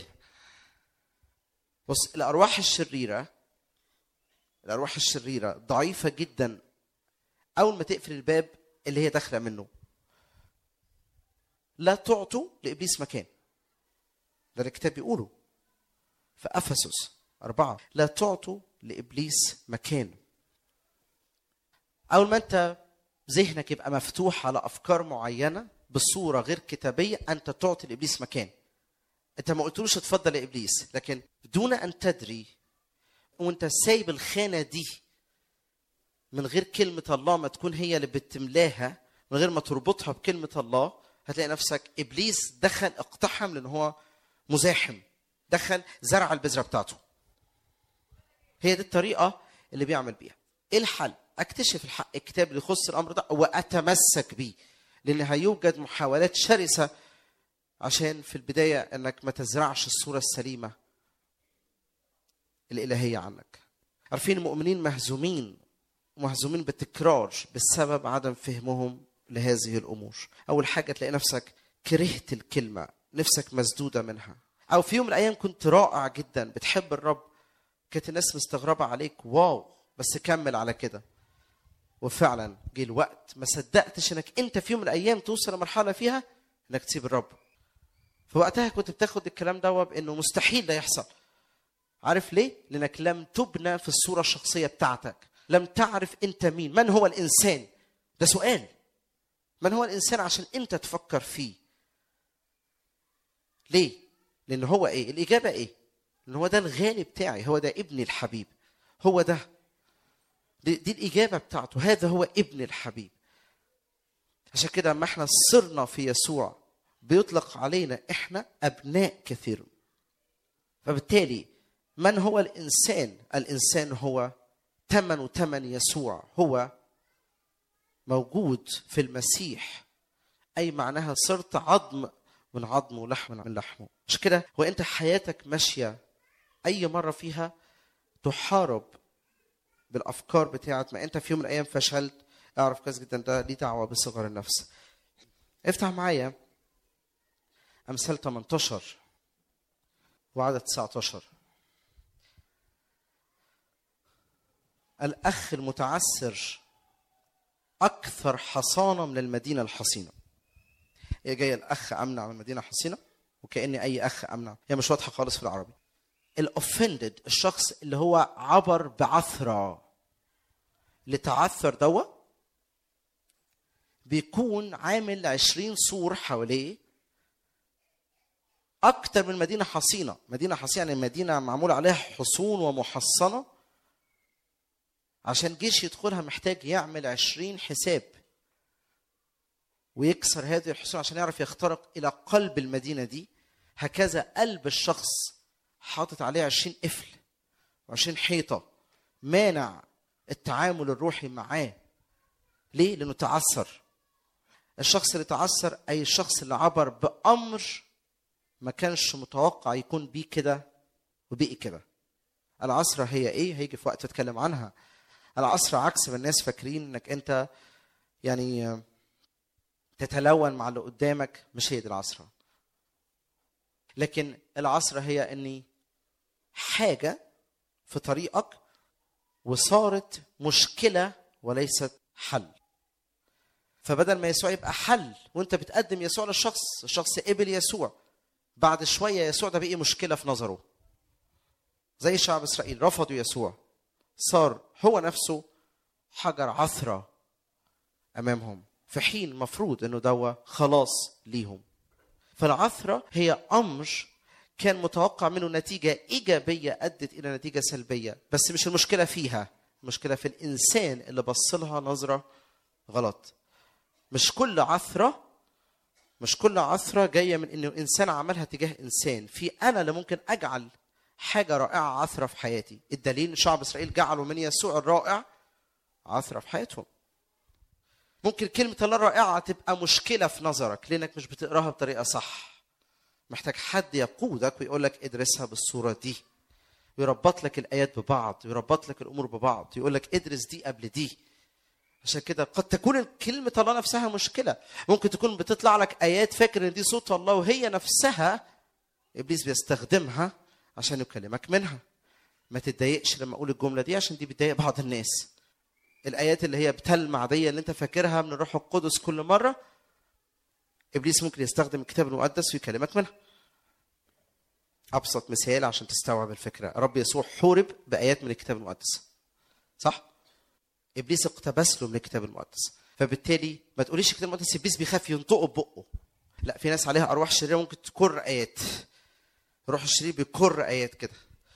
بص الارواح الشريره الارواح الشريره ضعيفه جدا اول ما تقفل الباب اللي هي داخله منه لا تعطوا لابليس مكان ده الكتاب بيقوله في افسس أربعة لا تعطوا لابليس مكان اول ما انت ذهنك يبقى مفتوح على افكار معينه بصوره غير كتابيه انت تعطي لابليس مكان انت ما قلتلوش اتفضل يا ابليس لكن دون ان تدري وانت سايب الخانه دي من غير كلمه الله ما تكون هي اللي بتملاها من غير ما تربطها بكلمه الله هتلاقي نفسك ابليس دخل اقتحم لان هو مزاحم دخل زرع البذره بتاعته هي دي الطريقه اللي بيعمل بيها ايه الحل اكتشف الحق الكتاب اللي يخص الامر ده واتمسك بيه لان هيوجد محاولات شرسه عشان في البدايه انك ما تزرعش الصوره السليمه الالهيه عنك عارفين المؤمنين مهزومين ومهزومين بالتكرار بسبب عدم فهمهم لهذه الامور اول حاجه تلاقي نفسك كرهت الكلمه نفسك مسدوده منها او في يوم من الايام كنت رائع جدا بتحب الرب كانت الناس مستغربه عليك واو بس كمل على كده وفعلا جه الوقت ما صدقتش انك انت في يوم من الايام توصل لمرحله فيها انك تسيب الرب في وقتها كنت بتاخد الكلام ده بانه مستحيل ده يحصل عارف ليه لانك لم تبنى في الصوره الشخصيه بتاعتك لم تعرف انت مين من هو الانسان ده سؤال من هو الانسان عشان انت تفكر فيه ليه لان هو ايه الاجابه ايه لان هو ده الغالي بتاعي هو ده ابني الحبيب هو ده دي, دي الاجابه بتاعته هذا هو ابن الحبيب عشان كده لما احنا صرنا في يسوع بيطلق علينا احنا ابناء كثير فبالتالي من هو الانسان الانسان هو ثمن ثمن يسوع هو موجود في المسيح اي معناها صرت عظم من عظمه ولحم من لحمه مش كده وانت حياتك ماشيه اي مره فيها تحارب بالافكار بتاعت ما انت في يوم من الايام فشلت اعرف كويس جدا ده ليه دعوه بصغر النفس افتح معايا امثال 18 وعدد 19 الاخ المتعسر اكثر حصانه من المدينه الحصينه هي جايه الاخ امنع من المدينه الحصينه وكاني اي اخ امنع هي مش واضحه خالص في العربي الاوفندد الشخص اللي هو عبر بعثره لتعثر دوا بيكون عامل عشرين سور حواليه أكتر من مدينة حصينة مدينة حصينة يعني مدينة معمول عليها حصون ومحصنة عشان جيش يدخلها محتاج يعمل عشرين حساب ويكسر هذه الحصون عشان يعرف يخترق إلى قلب المدينة دي هكذا قلب الشخص حاطط عليه عشرين قفل وعشرين حيطة مانع التعامل الروحي معاه ليه؟ لأنه تعثر الشخص اللي تعثر أي الشخص اللي عبر بأمر ما كانش متوقع يكون بيه كده وبقي كده العصرة هي ايه هيجي في وقت اتكلم عنها العصرة عكس ما الناس فاكرين انك انت يعني تتلون مع اللي قدامك مش هي دي العصرة لكن العصرة هي اني حاجة في طريقك وصارت مشكلة وليست حل فبدل ما يسوع يبقى حل وانت بتقدم يسوع للشخص الشخص قبل يسوع بعد شويه يسوع ده بقي مشكله في نظره زي شعب اسرائيل رفضوا يسوع صار هو نفسه حجر عثره امامهم في حين المفروض انه دوا خلاص ليهم فالعثره هي امر كان متوقع منه نتيجه ايجابيه ادت الى نتيجه سلبيه بس مش المشكله فيها المشكله في الانسان اللي بص لها نظره غلط مش كل عثره مش كل عثرة جاية من إنه إنسان عملها تجاه إنسان في أنا اللي ممكن أجعل حاجة رائعة عثرة في حياتي الدليل شعب إسرائيل جعلوا من يسوع الرائع عثرة في حياتهم ممكن كلمة الله الرائعة تبقى مشكلة في نظرك لأنك مش بتقراها بطريقة صح محتاج حد يقودك ويقول لك ادرسها بالصورة دي ويربط لك الآيات ببعض ويربط لك الأمور ببعض يقول لك ادرس دي قبل دي عشان كده قد تكون كلمة الله نفسها مشكلة ممكن تكون بتطلع لك آيات فاكر إن دي صوت الله وهي نفسها إبليس بيستخدمها عشان يكلمك منها ما تتضايقش لما أقول الجملة دي عشان دي بتضايق بعض الناس الآيات اللي هي بتلمع دي اللي أنت فاكرها من الروح القدس كل مرة إبليس ممكن يستخدم الكتاب المقدس ويكلمك منها أبسط مثال عشان تستوعب الفكرة رب يسوع حورب بآيات من الكتاب المقدس صح؟ ابليس اقتبس له من الكتاب المقدس فبالتالي ما تقوليش الكتاب المقدس ابليس بيخاف ينطقه ببقه لا في ناس عليها ارواح شريره ممكن تكر ايات الروح الشرير بيكر ايات كده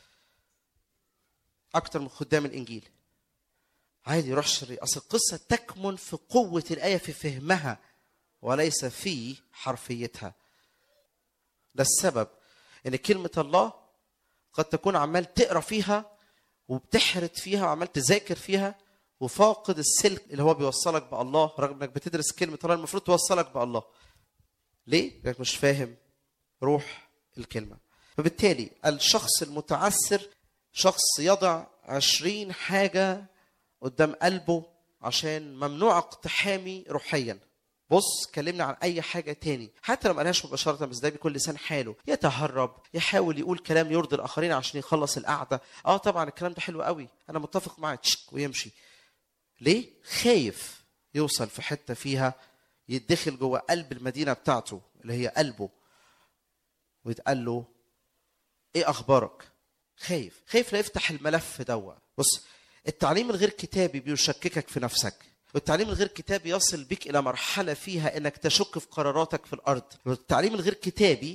اكتر من خدام الانجيل عادي روح شرير اصل القصه تكمن في قوه الايه في فهمها وليس في حرفيتها ده السبب ان كلمه الله قد تكون عمال تقرا فيها وبتحرت فيها وعمال تذاكر فيها وفاقد السلك اللي هو بيوصلك بالله رغم انك بتدرس كلمه الله المفروض توصلك بالله ليه؟ لانك مش فاهم روح الكلمه فبالتالي الشخص المتعسر شخص يضع عشرين حاجة قدام قلبه عشان ممنوع اقتحامي روحيا بص كلمنا عن اي حاجه تاني حتى لو ما قالهاش مباشره بس ده بيكون لسان حاله يتهرب يحاول يقول كلام يرضي الاخرين عشان يخلص القعده اه طبعا الكلام ده حلو قوي انا متفق معاه تشك ويمشي ليه خايف يوصل في حته فيها يدخل جوه قلب المدينه بتاعته اللي هي قلبه ويتقال له ايه اخبارك خايف خايف لا يفتح الملف دوا بص التعليم الغير كتابي بيشككك في نفسك والتعليم الغير كتابي يصل بك الى مرحله فيها انك تشك في قراراتك في الارض والتعليم الغير كتابي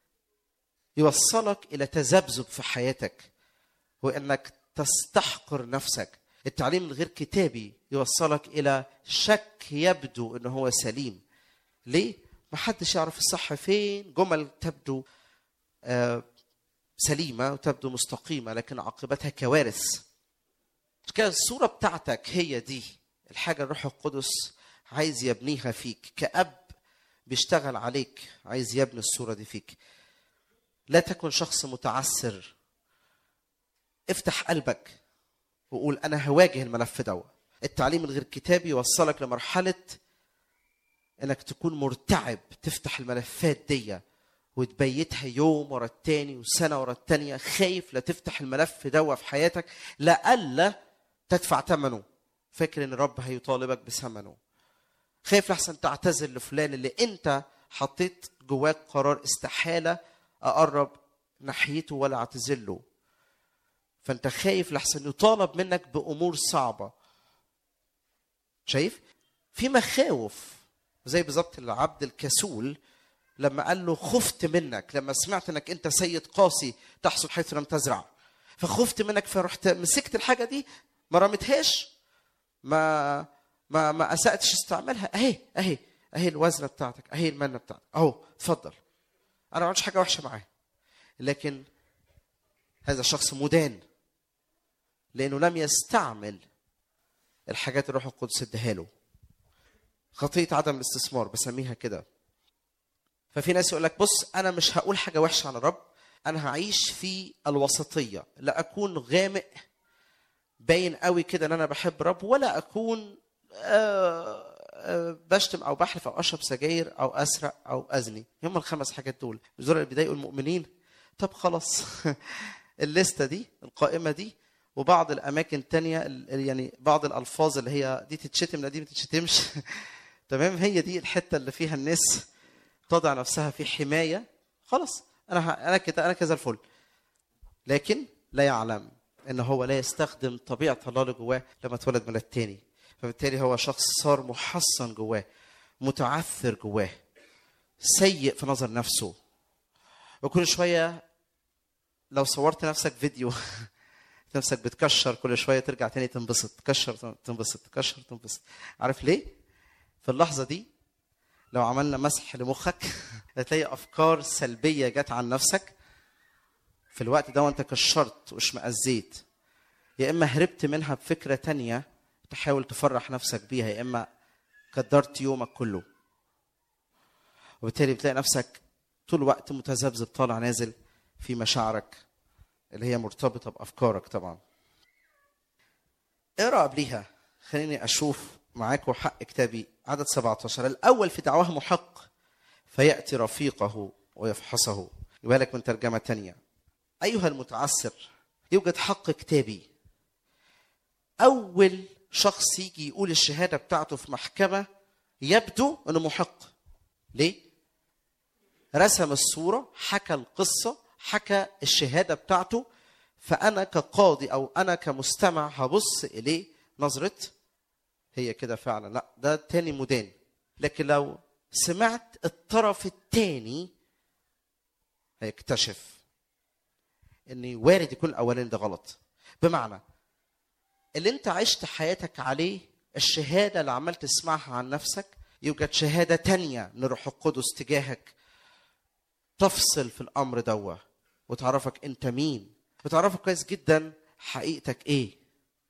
يوصلك الى تذبذب في حياتك وانك تستحقر نفسك التعليم الغير كتابي يوصلك الى شك يبدو انه هو سليم ليه محدش يعرف الصح فين جمل تبدو آه سليمه وتبدو مستقيمه لكن عاقبتها كوارث كده الصوره بتاعتك هي دي الحاجه الروح القدس عايز يبنيها فيك كأب بيشتغل عليك عايز يبني الصوره دي فيك لا تكن شخص متعسر افتح قلبك وقول انا هواجه الملف ده التعليم الغير كتابي يوصلك لمرحله انك تكون مرتعب تفتح الملفات دي وتبيتها يوم ورا التاني وسنة ورا التانية خايف لا تفتح الملف دوا في حياتك لألا تدفع ثمنه فاكر ان الرب هيطالبك بثمنه خايف لحسن تعتذر لفلان اللي انت حطيت جواك قرار استحالة أقرب ناحيته ولا اعتذر له فانت خايف لحسن يطالب منك بأمور صعبة شايف في مخاوف زي بالظبط العبد الكسول لما قال له خفت منك لما سمعت انك انت سيد قاسي تحصد حيث لم تزرع فخفت منك فرحت مسكت الحاجه دي ما رميتهاش ما ما ما اساتش استعمالها اهي اهي اهي الوزنه بتاعتك اهي المنه بتاعتك اهو اتفضل انا ما عملتش حاجه وحشه معاه لكن هذا الشخص مدان لانه لم يستعمل الحاجات اللي الروح القدس اداها له خطيه عدم الاستثمار بسميها كده ففي ناس يقول لك بص انا مش هقول حاجه وحشه عن الرب انا هعيش في الوسطيه لا اكون غامق باين قوي كده ان انا بحب رب ولا اكون آه، آه، بشتم او بحلف او اشرب سجاير او اسرق او ازني هم الخمس حاجات دول مش دول اللي بيضايقوا المؤمنين طب خلاص الليسته دي القائمه دي وبعض الاماكن تانية ال- يعني بعض الالفاظ اللي هي دي تتشتم لا دي ما تتشتمش تمام هي دي الحته اللي فيها الناس تضع نفسها في حمايه خلاص انا ه- انا كده انا كذا الفل لكن لا يعلم ان هو لا يستخدم طبيعه الله اللي جواه لما اتولد من التاني فبالتالي هو شخص صار محصن جواه متعثر جواه سيء في نظر نفسه وكل شويه لو صورت نفسك فيديو نفسك بتكشر كل شويه ترجع تاني تنبسط تكشر تنبسط تكشر تنبسط عارف ليه في اللحظه دي لو عملنا مسح لمخك هتلاقي افكار سلبيه جت عن نفسك في الوقت ده وانت كشرت واشمئزيت يا اما هربت منها بفكره تانية تحاول تفرح نفسك بيها يا اما قدرت يومك كله وبالتالي بتلاقي نفسك طول الوقت متذبذب طالع نازل في مشاعرك اللي هي مرتبطه بافكارك طبعا اقرا قبليها خليني اشوف معاكم حق كتابي عدد 17 الاول في دعواه محق فياتي رفيقه ويفحصه يبقى لك من ترجمه تانية ايها المتعسر يوجد حق كتابي اول شخص يجي يقول الشهاده بتاعته في محكمه يبدو انه محق ليه رسم الصوره حكى القصه حكى الشهاده بتاعته فانا كقاضي او انا كمستمع هبص اليه نظره هي كده فعلا لا ده تاني مدان لكن لو سمعت الطرف التاني هيكتشف ان وارد يكون الاولاني ده غلط بمعنى اللي انت عشت حياتك عليه الشهاده اللي عمال تسمعها عن نفسك يوجد شهاده تانية من الروح القدس تجاهك تفصل في الامر دوا وتعرفك انت مين وتعرفك كويس جدا حقيقتك ايه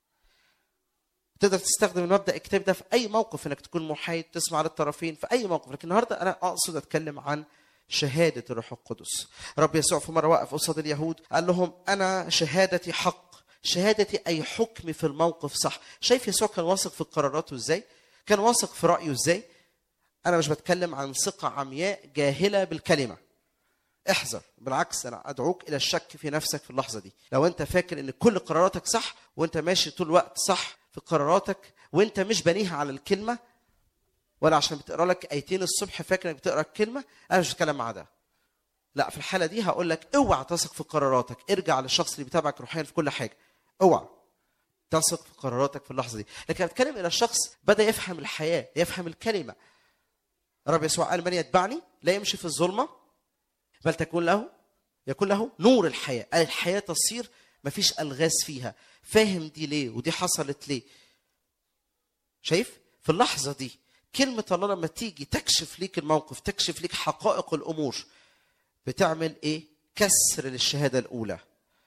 تقدر تستخدم المبدا الكتاب ده في اي موقف انك تكون محايد تسمع للطرفين في اي موقف لكن النهارده انا اقصد اتكلم عن شهاده الروح القدس رب يسوع في مره وقف قصاد اليهود قال لهم انا شهادتي حق شهادتي اي حكمي في الموقف صح شايف يسوع كان واثق في قراراته ازاي كان واثق في رايه ازاي انا مش بتكلم عن ثقه عمياء جاهله بالكلمه احذر بالعكس انا ادعوك الى الشك في نفسك في اللحظه دي لو انت فاكر ان كل قراراتك صح وانت ماشي طول الوقت صح في قراراتك وانت مش بنيها على الكلمه ولا عشان بتقرا لك ايتين الصبح فاكر انك بتقرا الكلمه انا مش بتكلم مع ده لا في الحاله دي هقول لك اوعى تثق في قراراتك ارجع للشخص اللي بيتابعك روحيا في كل حاجه اوعى تثق في قراراتك في اللحظه دي لكن اتكلم الى الشخص بدا يفهم الحياه يفهم الكلمه رب يسوع قال من يتبعني لا يمشي في الظلمه بل تكون له يكون له نور الحياه قال الحياه تصير مفيش الغاز فيها فاهم دي ليه ودي حصلت ليه شايف في اللحظه دي كلمه الله لما تيجي تكشف ليك الموقف تكشف ليك حقائق الامور بتعمل ايه كسر للشهاده الاولى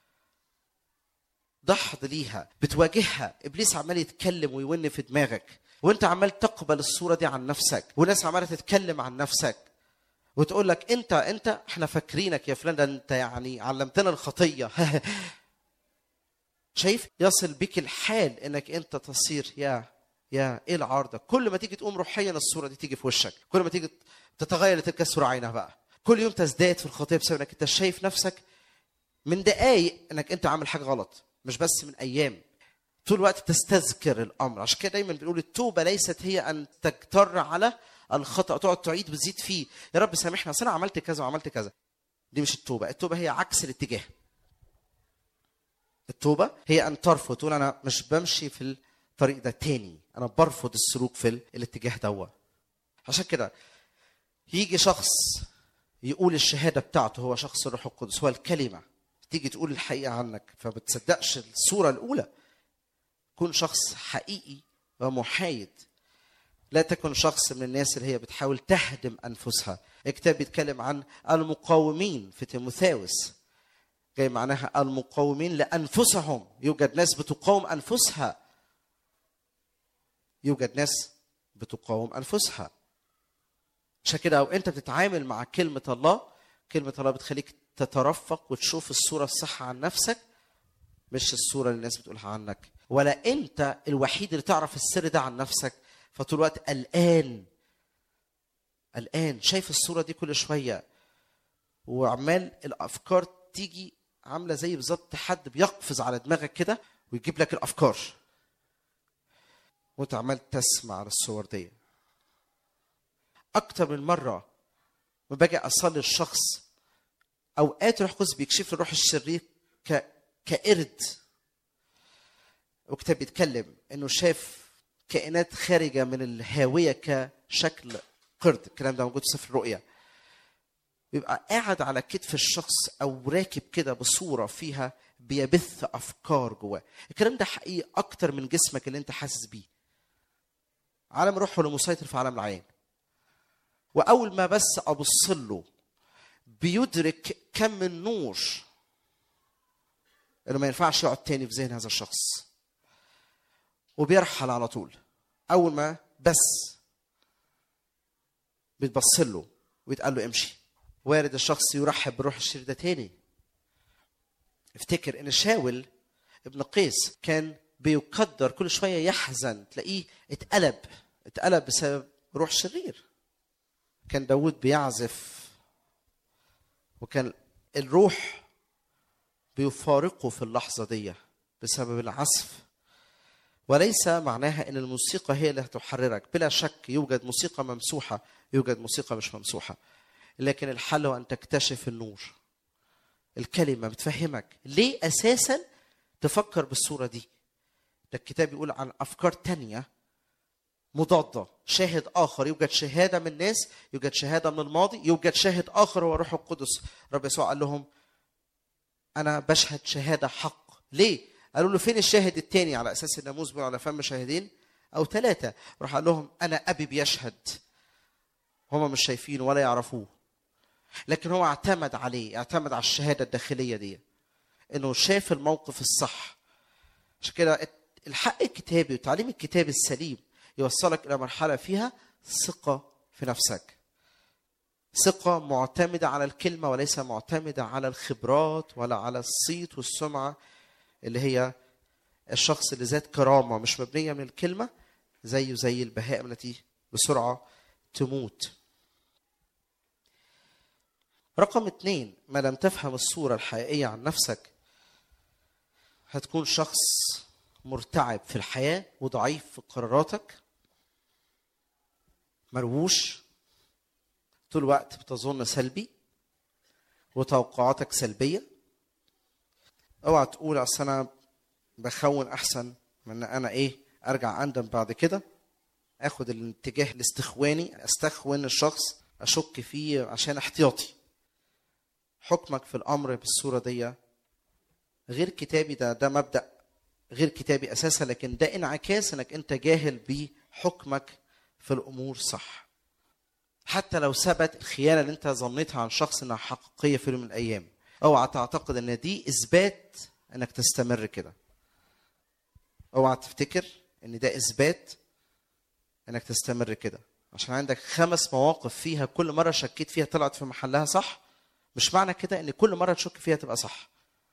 دحض ليها بتواجهها ابليس عمال يتكلم ويون في دماغك وانت عمال تقبل الصوره دي عن نفسك وناس عماله تتكلم عن نفسك وتقول لك انت انت احنا فاكرينك يا فلان ده انت يعني علمتنا الخطيه شايف يصل بك الحال انك انت تصير يا يا ايه العار ده كل ما تيجي تقوم روحيا الصوره دي تيجي في وشك كل ما تيجي تتغير تلك الصوره عينها بقى كل يوم تزداد في الخطيه بسبب انك انت شايف نفسك من دقايق انك انت عامل حاجه غلط مش بس من ايام طول الوقت تستذكر الامر عشان كده دايما بنقول التوبه ليست هي ان تجتر على الخطا تقعد تعيد وتزيد فيه يا رب سامحني اصل انا عملت كذا وعملت كذا دي مش التوبه التوبه هي عكس الاتجاه التوبه هي ان ترفض تقول انا مش بمشي في الطريق ده تاني انا برفض السلوك في الاتجاه دوا عشان كده يجي شخص يقول الشهاده بتاعته هو شخص الروح القدس هو الكلمه تيجي تقول الحقيقه عنك فما تصدقش الصوره الاولى كن شخص حقيقي ومحايد لا تكن شخص من الناس اللي هي بتحاول تهدم انفسها الكتاب بيتكلم عن المقاومين في تيموثاوس جاي معناها المقاومين لانفسهم يوجد ناس بتقاوم انفسها يوجد ناس بتقاوم انفسها عشان كده او انت بتتعامل مع كلمه الله كلمه الله بتخليك تترفق وتشوف الصوره الصح عن نفسك مش الصوره اللي الناس بتقولها عنك ولا انت الوحيد اللي تعرف السر ده عن نفسك فطول الوقت قلقان قلقان شايف الصوره دي كل شويه وعمال الافكار تيجي عامله زي بالظبط حد بيقفز على دماغك كده ويجيب لك الافكار وانت عمال تسمع الصور دي اكتر من مره ما باجي اصلي الشخص اوقات روح القدس بيكشف لي الروح الشرير ك... كقرد وكتاب بيتكلم انه شاف كائنات خارجه من الهاويه كشكل قرد الكلام ده موجود في سفر الرؤيا بيبقى قاعد على كتف الشخص او راكب كده بصوره فيها بيبث افكار جواه الكلام ده حقيقي اكتر من جسمك اللي انت حاسس بيه عالم الروح هو اللي مسيطر في عالم العين واول ما بس ابص له بيدرك كم النور انه ما ينفعش يقعد تاني في ذهن هذا الشخص وبيرحل على طول اول ما بس بيتبص له ويتقال له امشي وارد الشخص يرحب بالروح الشرير ده تاني افتكر ان شاول ابن قيس كان بيقدر كل شويه يحزن تلاقيه اتقلب اتقلب بسبب روح شرير كان داود بيعزف وكان الروح بيفارقه في اللحظة دي بسبب العزف وليس معناها ان الموسيقى هي اللي هتحررك بلا شك يوجد موسيقى ممسوحة يوجد موسيقى مش ممسوحة لكن الحل هو ان تكتشف النور الكلمة بتفهمك ليه اساسا تفكر بالصورة دي ده الكتاب يقول عن افكار تانية مضادة شاهد آخر يوجد شهادة من الناس يوجد شهادة من الماضي يوجد شاهد آخر هو روح القدس رب يسوع قال لهم أنا بشهد شهادة حق ليه؟ قالوا له فين الشاهد التاني على أساس الناموس بيقول على فم شاهدين أو ثلاثة راح قال لهم أنا أبي بيشهد هما مش شايفينه ولا يعرفوه لكن هو اعتمد عليه اعتمد على الشهادة الداخلية دي إنه شاف الموقف الصح عشان كده الحق الكتابي والتعليم الكتابي السليم يوصلك الى مرحله فيها ثقه في نفسك ثقه معتمده على الكلمه وليس معتمده على الخبرات ولا على الصيت والسمعه اللي هي الشخص اللي ذات كرامه مش مبنيه من الكلمه زيه زي البهائم التي بسرعه تموت رقم اثنين ما لم تفهم الصوره الحقيقيه عن نفسك هتكون شخص مرتعب في الحياة وضعيف في قراراتك مرووش طول الوقت بتظن سلبي وتوقعاتك سلبية اوعى تقول اصل انا بخون احسن من ان انا ايه ارجع اندم بعد كده اخد الاتجاه الاستخواني استخون الشخص اشك فيه عشان احتياطي حكمك في الامر بالصوره دي غير كتابي ده ده مبدا غير كتابي اساسا لكن ده انعكاس انك انت جاهل بحكمك في الامور صح حتى لو ثبت الخيانه اللي انت ظنيتها عن شخص انها حقيقيه في يوم من الايام اوعى تعتقد ان دي اثبات انك تستمر كده اوعى تفتكر ان ده اثبات انك تستمر كده عشان عندك خمس مواقف فيها كل مره شكيت فيها طلعت في محلها صح مش معنى كده ان كل مره تشك فيها تبقى صح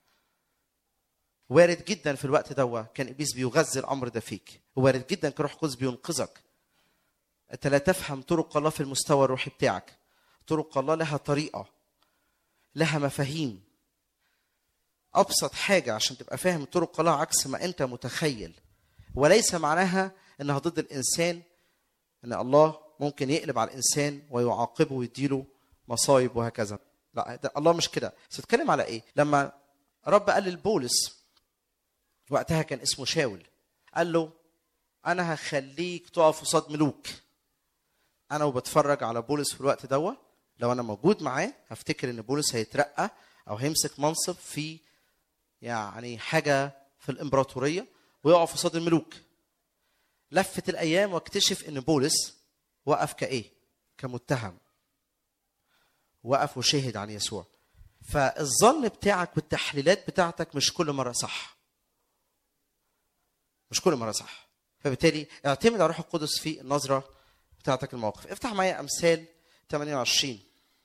وارد جدا في الوقت دوا كان ابليس بيغذي الامر ده فيك وارد جدا كان روح القدس بينقذك انت لا تفهم طرق الله في المستوى الروحي بتاعك طرق الله لها طريقه لها مفاهيم ابسط حاجه عشان تبقى فاهم طرق الله عكس ما انت متخيل وليس معناها انها ضد الانسان ان الله ممكن يقلب على الانسان ويعاقبه ويديله مصايب وهكذا لا ده الله مش كده بس بتكلم على ايه لما رب قال لبولس وقتها كان اسمه شاول قال له انا هخليك تقف قصاد ملوك انا وبتفرج على بولس في الوقت دوا لو انا موجود معاه هفتكر ان بولس هيترقى او هيمسك منصب في يعني حاجه في الامبراطوريه ويقف قصاد الملوك لفت الايام واكتشف ان بولس وقف كايه كمتهم وقف وشهد عن يسوع فالظن بتاعك والتحليلات بتاعتك مش كل مره صح مش كل مره صح فبالتالي اعتمد على الروح القدس في النظره بتاعتك المواقف افتح معايا امثال 28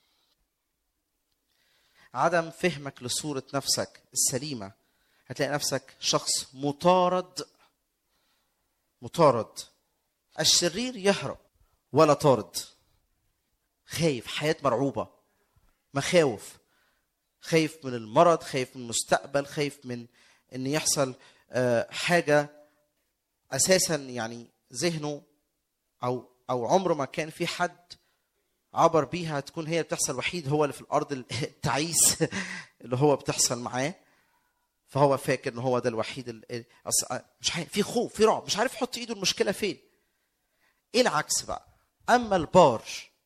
عدم فهمك لصوره نفسك السليمه هتلاقي نفسك شخص مطارد مطارد الشرير يهرب ولا طارد خايف حياه مرعوبه مخاوف خايف من المرض خايف من المستقبل خايف من ان يحصل آه، حاجه اساسا يعني ذهنه او او عمره ما كان في حد عبر بيها تكون هي اللي بتحصل وحيد هو اللي في الارض التعيس اللي هو بتحصل معاه فهو فاكر ان هو ده الوحيد اللي أص- مش عارف في خوف في رعب مش عارف يحط ايده المشكله فين ايه العكس بقى اما البار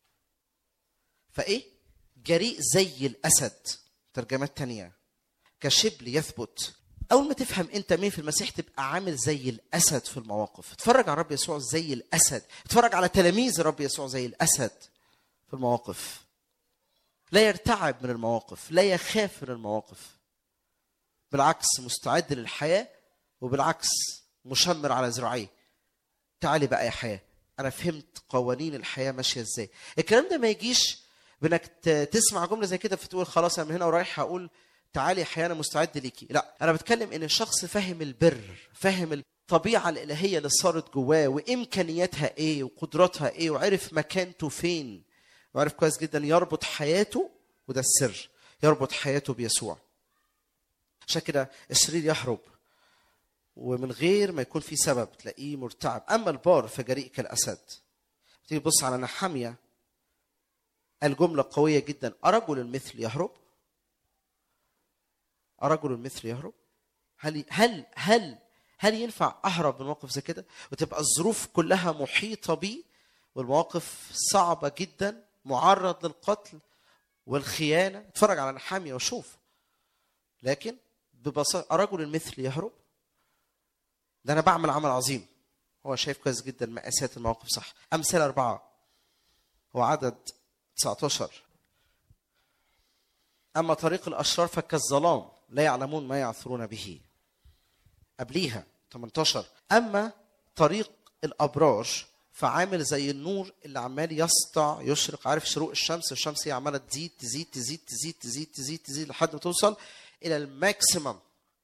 فايه جريء زي الاسد ترجمات تانية كشبل يثبت اول ما تفهم انت مين في المسيح تبقى عامل زي الاسد في المواقف اتفرج على الرب يسوع زي الاسد اتفرج على تلاميذ الرب يسوع زي الاسد في المواقف لا يرتعب من المواقف لا يخاف من المواقف بالعكس مستعد للحياه وبالعكس مشمر على ذراعيه تعالي بقى يا حياه انا فهمت قوانين الحياه ماشيه ازاي الكلام ده ما يجيش بانك ت- تسمع جمله زي كده فتقول خلاص انا من هنا ورايح هقول تعالي يا حياه انا مستعد ليكي لا انا بتكلم ان الشخص فاهم البر فاهم الطبيعه الالهيه اللي صارت جواه وامكانياتها ايه وقدراتها ايه وعرف مكانته فين وعرف كويس جدا يربط حياته وده السر يربط حياته بيسوع عشان كده الشرير يهرب ومن غير ما يكون في سبب تلاقيه مرتعب اما البار فجريء كالاسد تيجي تبص على نحاميه الجمله قويه جدا ارجل المثل يهرب ارجل المثل يهرب هل هل هل هل ينفع اهرب من موقف زي كده وتبقى الظروف كلها محيطه بي والمواقف صعبه جدا معرض للقتل والخيانه اتفرج على نحاميه وشوف لكن ببساطه رجل المثل يهرب ده انا بعمل عمل عظيم هو شايف كويس جدا مقاسات المواقف صح امثال اربعه هو عدد 19 اما طريق الاشرار فكالظلام لا يعلمون ما يعثرون به قبليها 18 اما طريق الابرار فعامل زي النور اللي عمال يسطع يشرق عارف شروق الشمس الشمس هي عماله تزيد تزيد تزيد تزيد تزيد تزيد تزيد لحد ما توصل الى الماكسيمم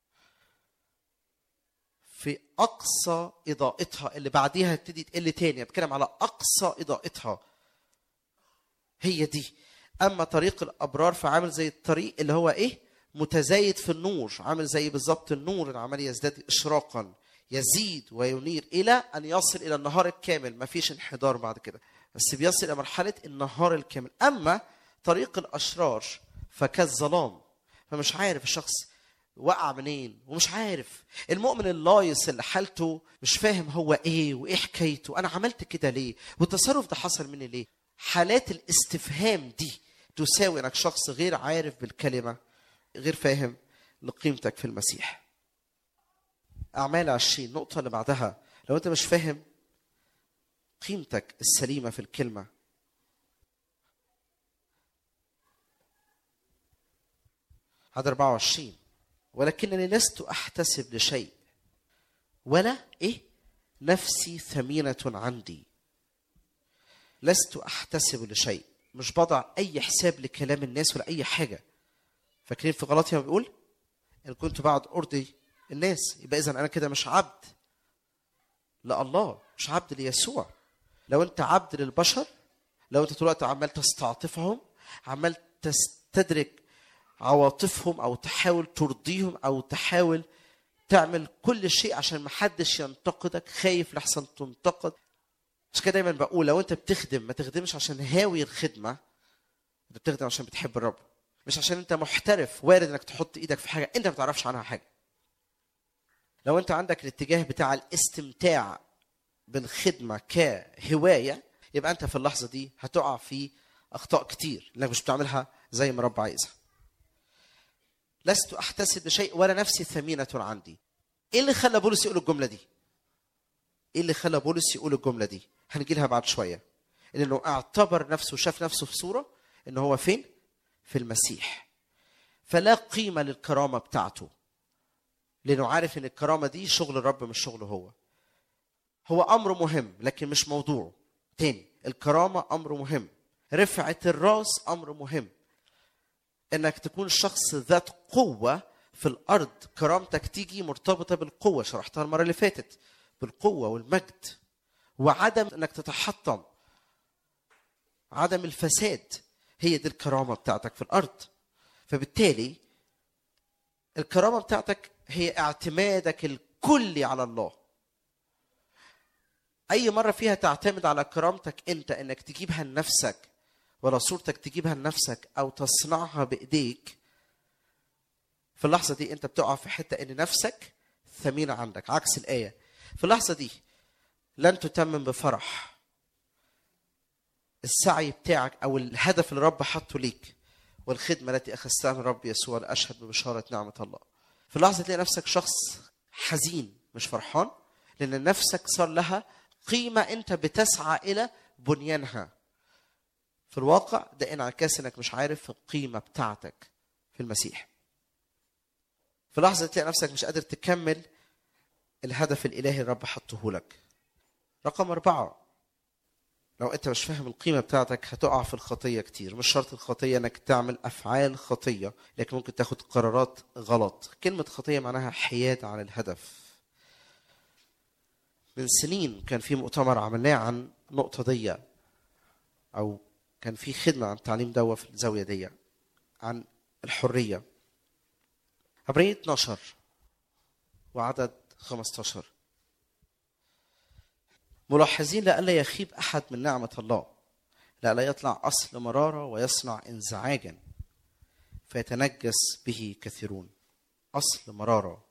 في اقصى اضاءتها اللي بعديها تبتدي تقل تاني بتكلم على اقصى اضاءتها هي دي اما طريق الابرار فعامل زي الطريق اللي هو ايه متزايد في النور عامل زي بالظبط النور اللي عمال يزداد اشراقا يزيد وينير الى ان يصل الى النهار الكامل ما فيش انحدار بعد كده بس بيصل الى مرحله النهار الكامل اما طريق الاشرار فكالظلام فمش عارف الشخص وقع منين ومش عارف المؤمن اللايص اللي حالته مش فاهم هو ايه وايه حكايته انا عملت كده ليه والتصرف ده حصل مني ليه حالات الاستفهام دي تساوي انك شخص غير عارف بالكلمه غير فاهم لقيمتك في المسيح اعمال عشرين النقطه اللي بعدها لو انت مش فاهم قيمتك السليمه في الكلمه هذا 24 ولكنني لست احتسب لشيء ولا ايه نفسي ثمينه عندي لست احتسب لشيء مش بضع اي حساب لكلام الناس ولا اي حاجه فاكرين في غلطيا بيقول ان كنت بعد ارضي الناس يبقى اذا انا كده مش عبد لا الله مش عبد ليسوع لو انت عبد للبشر لو انت طول الوقت عمال تستعطفهم عمال تستدرك عواطفهم او تحاول ترضيهم او تحاول تعمل كل شيء عشان محدش ينتقدك خايف لحسن تنتقد مش كده دايما بقول لو انت بتخدم ما تخدمش عشان هاوي الخدمه انت بتخدم عشان بتحب الرب مش عشان انت محترف وارد انك تحط ايدك في حاجه انت ما تعرفش عنها حاجه لو انت عندك الاتجاه بتاع الاستمتاع بالخدمه كهوايه يبقى انت في اللحظه دي هتقع في اخطاء كتير لانك مش بتعملها زي ما رب عايزها لست احتسب بشيء ولا نفسي ثمينه عندي ايه اللي خلى بولس يقول الجمله دي ايه اللي خلى بولس يقول الجمله دي هنجي لها بعد شويه انه اعتبر نفسه شاف نفسه في صوره ان هو فين في المسيح فلا قيمه للكرامه بتاعته لانه عارف ان الكرامه دي شغل الرب مش شغله هو هو امر مهم لكن مش موضوع تاني الكرامه امر مهم رفعه الراس امر مهم انك تكون شخص ذات قوه في الارض كرامتك تيجي مرتبطه بالقوه شرحتها المره اللي فاتت بالقوه والمجد وعدم انك تتحطم عدم الفساد هي دي الكرامه بتاعتك في الارض فبالتالي الكرامه بتاعتك هي اعتمادك الكلي على الله اي مره فيها تعتمد على كرامتك انت انك تجيبها لنفسك ولا صورتك تجيبها لنفسك او تصنعها بايديك في اللحظه دي انت بتقع في حته ان نفسك ثمينه عندك عكس الايه في اللحظه دي لن تتمم بفرح السعي بتاعك او الهدف اللي الرب حطه ليك والخدمه التي اخذتها من رب يسوع لاشهد ببشاره نعمه الله في لحظه تلاقي نفسك شخص حزين مش فرحان لان نفسك صار لها قيمه انت بتسعى الى بنيانها في الواقع ده انعكاس انك مش عارف القيمه بتاعتك في المسيح في لحظه تلاقي نفسك مش قادر تكمل الهدف الالهي الرب حطه لك رقم أربعة لو أنت مش فاهم القيمة بتاعتك هتقع في الخطية كتير مش شرط الخطية إنك تعمل أفعال خطية لكن ممكن تاخد قرارات غلط كلمة خطية معناها حياد عن الهدف من سنين كان في مؤتمر عملناه عن النقطة دي أو كان في خدمة عن التعليم دوا في الزاوية دي عن الحرية عبرية 12 وعدد 15 ملاحظين لئلا يخيب احد من نعمه الله لئلا يطلع اصل مراره ويصنع انزعاجا فيتنجس به كثيرون اصل مراره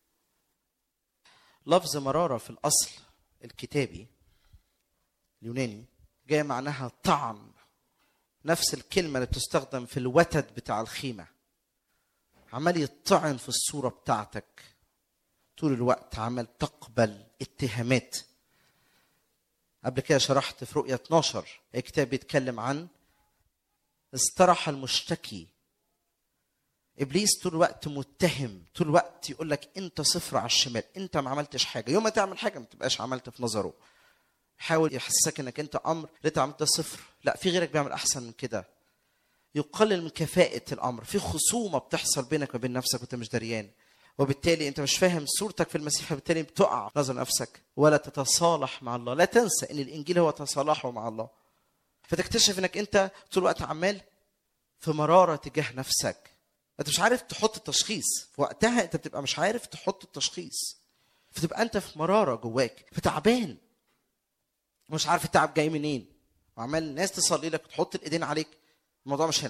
لفظ مراره في الاصل الكتابي اليوناني جاي معناها طعن نفس الكلمه اللي بتستخدم في الوتد بتاع الخيمه عمال يطعن في الصوره بتاعتك طول الوقت عمال تقبل اتهامات قبل كده شرحت في رؤية 12 الكتاب بيتكلم عن استراح المشتكي ابليس طول الوقت متهم طول الوقت يقول لك انت صفر على الشمال انت ما عملتش حاجه يوم ما تعمل حاجه ما تبقاش عملت في نظره يحاول يحسسك انك انت امر اللي انت عملت ده صفر لا في غيرك بيعمل احسن من كده يقلل من كفاءه الامر في خصومه بتحصل بينك وبين نفسك وانت مش دريان وبالتالي انت مش فاهم صورتك في المسيح فبالتالي بتقع نظر نفسك ولا تتصالح مع الله لا تنسى ان الانجيل هو تصالحه مع الله فتكتشف انك انت طول الوقت عمال في مراره تجاه نفسك انت مش عارف تحط التشخيص في وقتها انت بتبقى مش عارف تحط التشخيص فتبقى انت في مراره جواك فتعبان مش عارف التعب جاي منين وعمال الناس تصلي لك وتحط الايدين عليك الموضوع مش هنا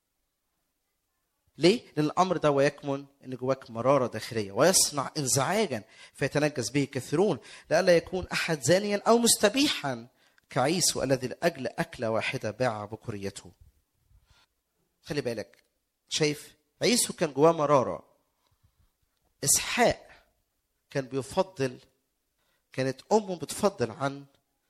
ليه؟ لأن الأمر ده ويكمن أن جواك مرارة داخلية ويصنع انزعاجا فيتنجس به كثيرون لئلا يكون أحد زانيا أو مستبيحا كعيسو الذي لأجل أكلة واحدة باع بكريته. خلي بالك شايف عيسو كان جواه مرارة إسحاق كان بيفضل كانت أمه بتفضل عن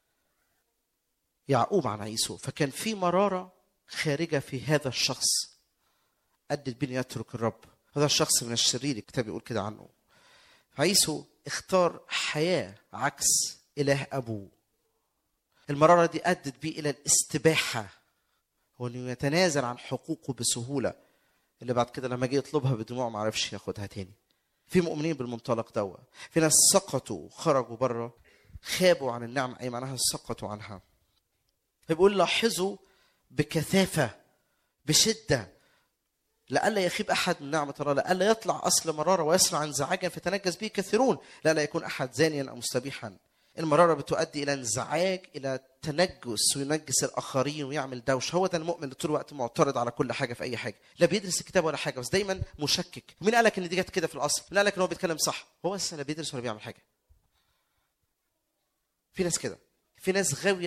يعقوب عن عيسو فكان في مرارة خارجة في هذا الشخص أدت بين يترك الرب هذا الشخص من الشرير الكتاب يقول كده عنه عيسو اختار حياة عكس إله أبوه المرارة دي أدت بيه إلى الاستباحة وإنه يتنازل عن حقوقه بسهولة اللي بعد كده لما جه يطلبها بدموع ما عرفش ياخدها تاني في مؤمنين بالمنطلق دوا في ناس سقطوا خرجوا بره خابوا عن النعم أي معناها سقطوا عنها فبيقول لاحظوا بكثافة بشدة لئلا يخيب احد من نعمه الله لئلا يطلع اصل مراره ويصنع انزعاجا فتنجس به كثيرون لا يكون احد زانيا او مستبيحا المراره بتؤدي الى انزعاج الى تنجس وينجس الاخرين ويعمل دوش هو ده المؤمن اللي طول الوقت معترض على كل حاجه في اي حاجه لا بيدرس الكتاب ولا حاجه بس دايما مشكك مين قال لك ان دي جت كده في الاصل مين قال لك ان هو بيتكلم صح هو لسه لا بيدرس ولا بيعمل حاجه في ناس كده في ناس غاويه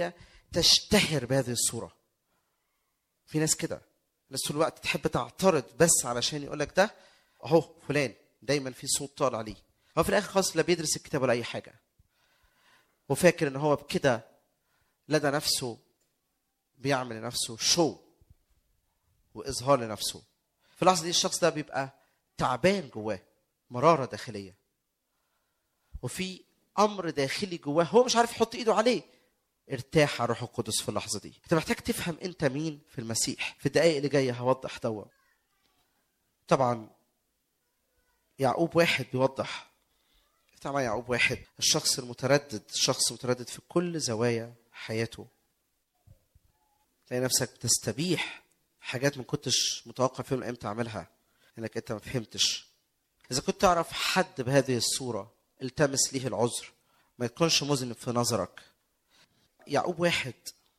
تشتهر بهذه الصوره في ناس كده ناس طول الوقت تحب تعترض بس علشان يقول لك ده اهو فلان دايما في صوت طالع عليه هو في الاخر خالص لا بيدرس الكتاب ولا اي حاجه وفاكر ان هو بكده لدى نفسه بيعمل لنفسه شو واظهار لنفسه في اللحظه دي الشخص ده بيبقى تعبان جواه مراره داخليه وفي امر داخلي جواه هو مش عارف يحط ايده عليه ارتاح على الروح القدس في اللحظه دي انت محتاج تفهم انت مين في المسيح في الدقائق اللي جايه هوضح دوا طبعا يعقوب واحد بيوضح افتح معايا يعقوب واحد الشخص المتردد الشخص المتردد في كل زوايا حياته تلاقي نفسك بتستبيح حاجات ما كنتش متوقع في يوم من الايام تعملها انك انت ما فهمتش اذا كنت تعرف حد بهذه الصوره التمس ليه العذر ما يكونش مذنب في نظرك يعقوب واحد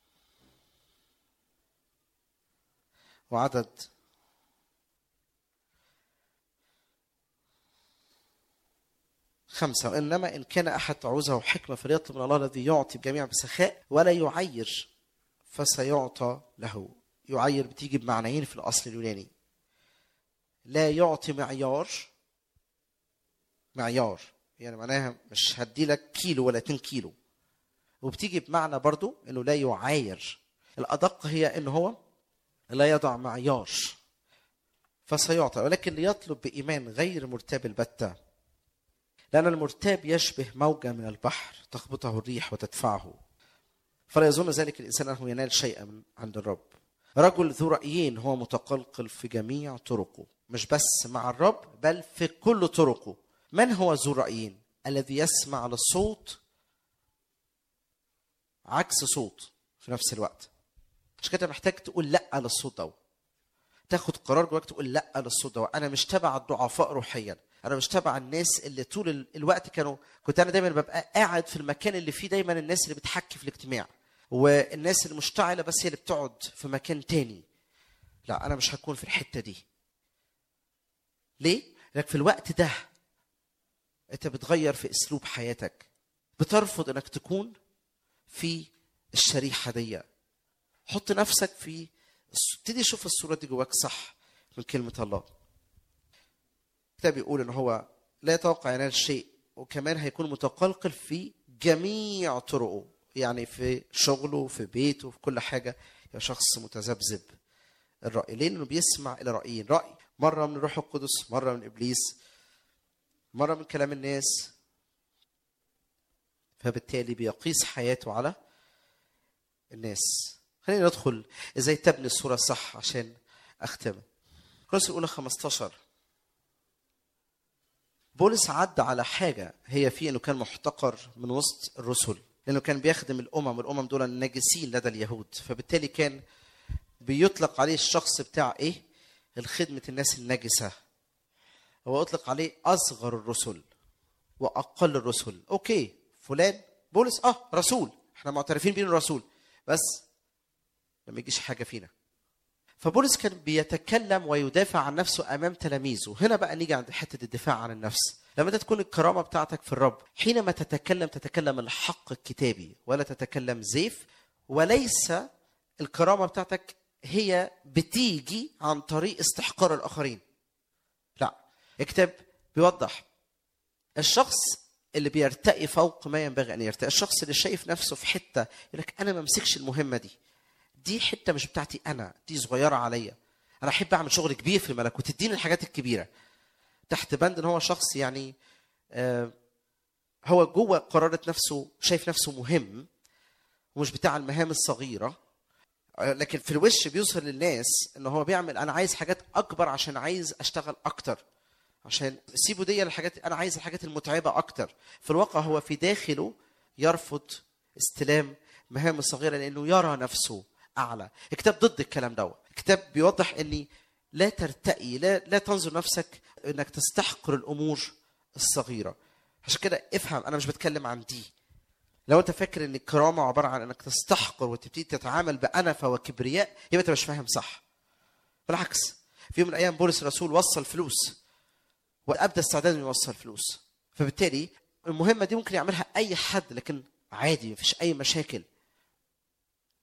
وعدد خمسة وإنما إن كان أحد تعوزه حكمة فليطلب من الله الذي يعطي الجميع بسخاء ولا يعير فسيعطى له يعير بتيجي بمعنيين في الأصل اليوناني لا يعطي معيار معيار يعني معناها مش هدي لك كيلو ولا 2 كيلو وبتيجي بمعنى برضو انه لا يعاير الادق هي ان هو لا يضع معيار فسيعطى ولكن ليطلب بايمان غير مرتاب البته لان المرتاب يشبه موجه من البحر تخبطه الريح وتدفعه فلا يظن ذلك الانسان انه ينال شيئا من عند الرب رجل ذو رايين هو متقلقل في جميع طرقه مش بس مع الرب بل في كل طرقه من هو ذو رايين الذي يسمع للصوت عكس صوت في نفس الوقت عشان كده محتاج تقول لا للصوت ده تاخد قرار جواك تقول لا للصوت ده انا مش تبع الضعفاء روحيا انا مش تبع الناس اللي طول ال- الوقت كانوا كنت انا دايما ببقى قاعد في المكان اللي فيه دايما الناس اللي بتحكي في الاجتماع والناس المشتعله بس هي اللي بتقعد في مكان تاني لا انا مش هكون في الحته دي ليه لانك في الوقت ده انت بتغير في اسلوب حياتك بترفض انك تكون في الشريحه دي حط نفسك في ابتدي شوف الصوره دي جواك صح من كلمه الله الكتاب بيقول ان هو لا يتوقع ينال شيء وكمان هيكون متقلقل في جميع طرقه يعني في شغله في بيته في كل حاجه يا شخص متذبذب الرأي ليه؟ لأنه بيسمع إلى رأيين رأي مرة من الروح القدس مرة من إبليس مرة من كلام الناس فبالتالي بيقيس حياته على الناس خلينا ندخل ازاي تبني الصورة الصح عشان أختم كورنثوس الأولى 15 بولس عدى على حاجة هي في إنه كان محتقر من وسط الرسل لأنه كان بيخدم الأمم والأمم دول ناجسين لدى اليهود فبالتالي كان بيطلق عليه الشخص بتاع إيه؟ الخدمة الناس النجسة هو أطلق عليه أصغر الرسل وأقل الرسل أوكي فلان بولس أه رسول احنا معترفين بيه إنه رسول بس لما يجيش حاجة فينا فبولس كان بيتكلم ويدافع عن نفسه امام تلاميذه هنا بقى نيجي عند حته الدفاع عن النفس لما انت تكون الكرامه بتاعتك في الرب حينما تتكلم تتكلم الحق الكتابي ولا تتكلم زيف وليس الكرامه بتاعتك هي بتيجي عن طريق استحقار الاخرين لا الكتاب بيوضح الشخص اللي بيرتقي فوق ما ينبغي ان يرتقي الشخص اللي شايف نفسه في حته يقول لك انا ما امسكش المهمه دي دي حته مش بتاعتي انا دي صغيره عليا انا احب اعمل شغل كبير في الملكوت تديني الحاجات الكبيره تحت بند ان هو شخص يعني آه هو جوه قرارة نفسه شايف نفسه مهم ومش بتاع المهام الصغيره آه لكن في الوش بيظهر للناس ان هو بيعمل انا عايز حاجات اكبر عشان عايز اشتغل اكتر عشان سيبوا دي الحاجات انا عايز الحاجات المتعبه اكتر في الواقع هو في داخله يرفض استلام مهام صغيره لانه يرى نفسه اعلى الكتاب ضد الكلام ده الكتاب بيوضح اني لا ترتقي لا لا تنظر نفسك انك تستحقر الامور الصغيره عشان كده افهم انا مش بتكلم عن دي لو انت فاكر ان الكرامه عباره عن انك تستحقر وتبتدي تتعامل بانفه وكبرياء يبقى انت مش فاهم صح بالعكس في يوم من الايام بولس الرسول وصل فلوس وابدى استعداد انه يوصل فلوس فبالتالي المهمه دي ممكن يعملها اي حد لكن عادي مفيش اي مشاكل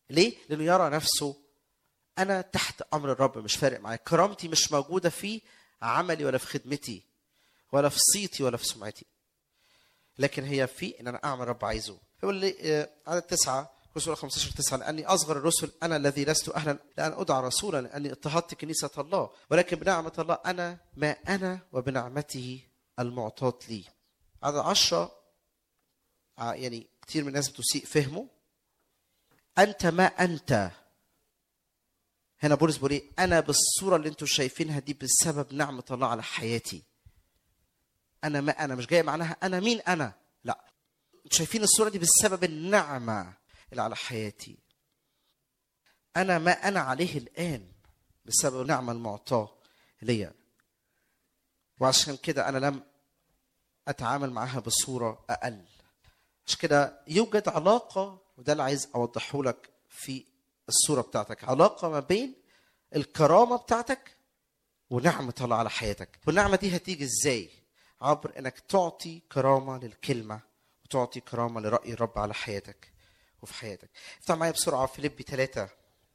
ليه لانه يرى نفسه انا تحت امر الرب مش فارق معايا كرامتي مش موجوده في عملي ولا في خدمتي ولا في صيتي ولا في سمعتي لكن هي في ان انا اعمل رب عايزه يقول لي آه، عدد تسعة رسول 15 تسعة لأني أصغر الرسل أنا الذي لست أهلا لأن أدعى رسولا لأني اضطهدت كنيسة الله ولكن بنعمة الله أنا ما أنا وبنعمته المعطاة لي عدد عشرة آه، يعني كثير من الناس بتسيء فهمه أنت ما أنت هنا بولس بيقول ايه انا بالصوره اللي انتم شايفينها دي بسبب نعمه الله على حياتي انا ما انا مش جاي معناها انا مين انا لا انتوا شايفين الصوره دي بسبب النعمه اللي على حياتي انا ما انا عليه الان بسبب النعمه المعطاه ليا وعشان كده انا لم اتعامل معاها بصوره اقل عشان كده يوجد علاقه وده اللي عايز اوضحه لك في الصوره بتاعتك علاقه ما بين الكرامه بتاعتك ونعمه الله على حياتك والنعمه دي هتيجي ازاي عبر انك تعطي كرامه للكلمه وتعطي كرامه لراي الرب على حياتك وفي حياتك افتح معايا بسرعه فيليبي ثلاثة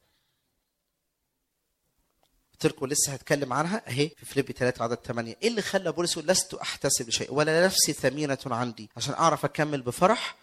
قلت لكم لسه هتكلم عنها اهي في فيليبي 3 عدد 8 ايه اللي خلى بولس يقول لست احتسب لشيء ولا نفسي ثمينه عندي عشان اعرف اكمل بفرح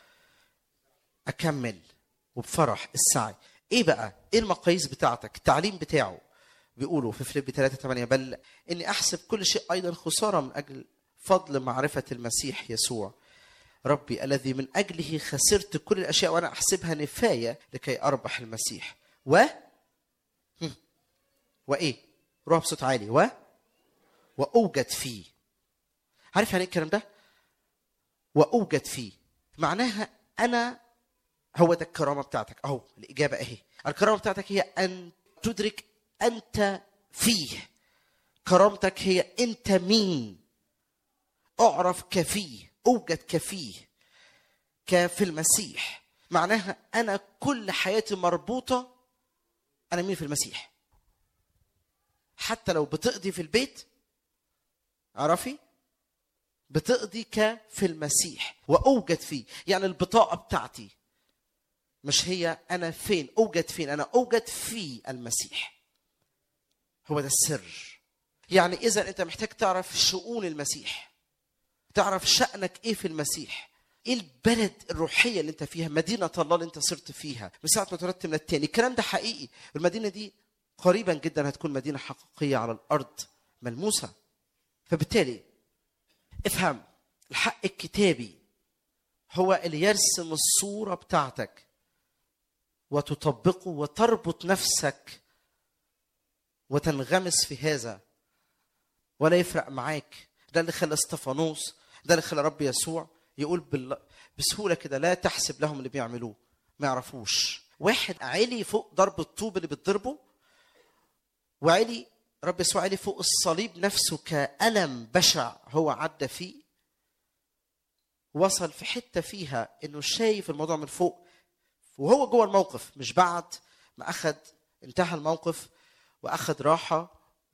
اكمل وبفرح السعي ايه بقى ايه المقاييس بتاعتك التعليم بتاعه بيقولوا في فيليبي 3 8 بل اني احسب كل شيء ايضا خساره من اجل فضل معرفه المسيح يسوع ربي الذي من اجله خسرت كل الاشياء وانا احسبها نفايه لكي اربح المسيح و هم. وايه روح بصوت عالي و واوجد فيه عارف يعني ايه الكلام ده واوجد فيه معناها انا هو ده الكرامه بتاعتك اهو الاجابه اهي الكرامه بتاعتك هي ان تدرك انت فيه كرامتك هي انت مين اعرف كفيه اوجد كفيه كفي المسيح معناها انا كل حياتي مربوطه انا مين في المسيح حتى لو بتقضي في البيت عرفي بتقضي كفي المسيح واوجد فيه يعني البطاقه بتاعتي مش هي انا فين اوجد فين انا اوجد في المسيح هو ده السر يعني اذا انت محتاج تعرف شؤون المسيح تعرف شأنك ايه في المسيح ايه البلد الروحية اللي انت فيها مدينة الله اللي انت صرت فيها من ساعة ما اتولدت من التاني الكلام ده حقيقي والمدينة دي قريبا جدا هتكون مدينة حقيقية على الأرض ملموسة فبالتالي افهم الحق الكتابي هو اللي يرسم الصورة بتاعتك وتطبقه وتربط نفسك وتنغمس في هذا ولا يفرق معاك ده اللي خلى استفانوس ده اللي خلى رب يسوع يقول بال... بسهوله كده لا تحسب لهم اللي بيعملوه ما يعرفوش واحد عالي فوق ضرب الطوب اللي بتضربه وعلي رب يسوع علي فوق الصليب نفسه كألم بشع هو عدى فيه وصل في حته فيها انه شايف الموضوع من فوق وهو جوه الموقف مش بعد ما اخذ انتهى الموقف واخذ راحه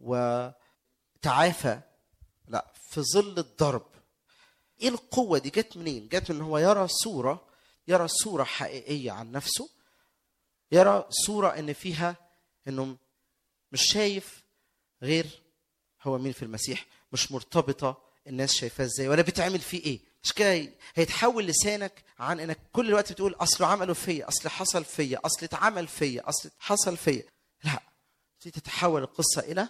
وتعافى لا في ظل الضرب ايه القوه دي جت منين جت من ان هو يرى صوره يرى صوره حقيقيه عن نفسه يرى صوره ان فيها انه مش شايف غير هو مين في المسيح مش مرتبطه الناس شايفاه ازاي ولا بتعمل فيه ايه مش كده هيتحول لسانك عن انك كل الوقت بتقول اصله عملوا فيا اصل حصل فيا اصل اتعمل فيا اصل حصل فيا لا دي تتحول القصه الى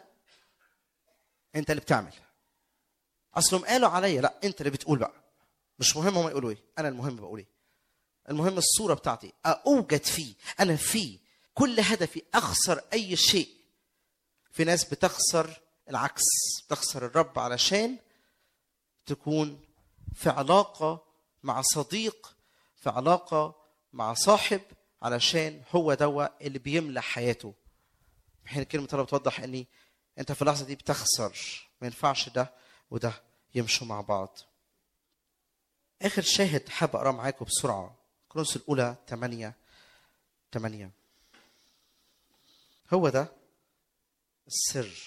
انت اللي بتعمل اصلهم قالوا عليا لا انت اللي بتقول بقى مش مهم هم يقولوا ايه انا المهم بقول ايه المهم الصوره بتاعتي اوجد فيه انا فيه كل هدفي اخسر اي شيء في ناس بتخسر العكس بتخسر الرب علشان تكون في علاقة مع صديق في علاقة مع صاحب علشان هو دوا اللي بيملى حياته في حين كلمة الله بتوضح اني انت في اللحظة دي بتخسر ما ينفعش ده وده يمشوا مع بعض اخر شاهد حابب اقراه معاكم بسرعة كرونس الاولى 8 8 هو ده السر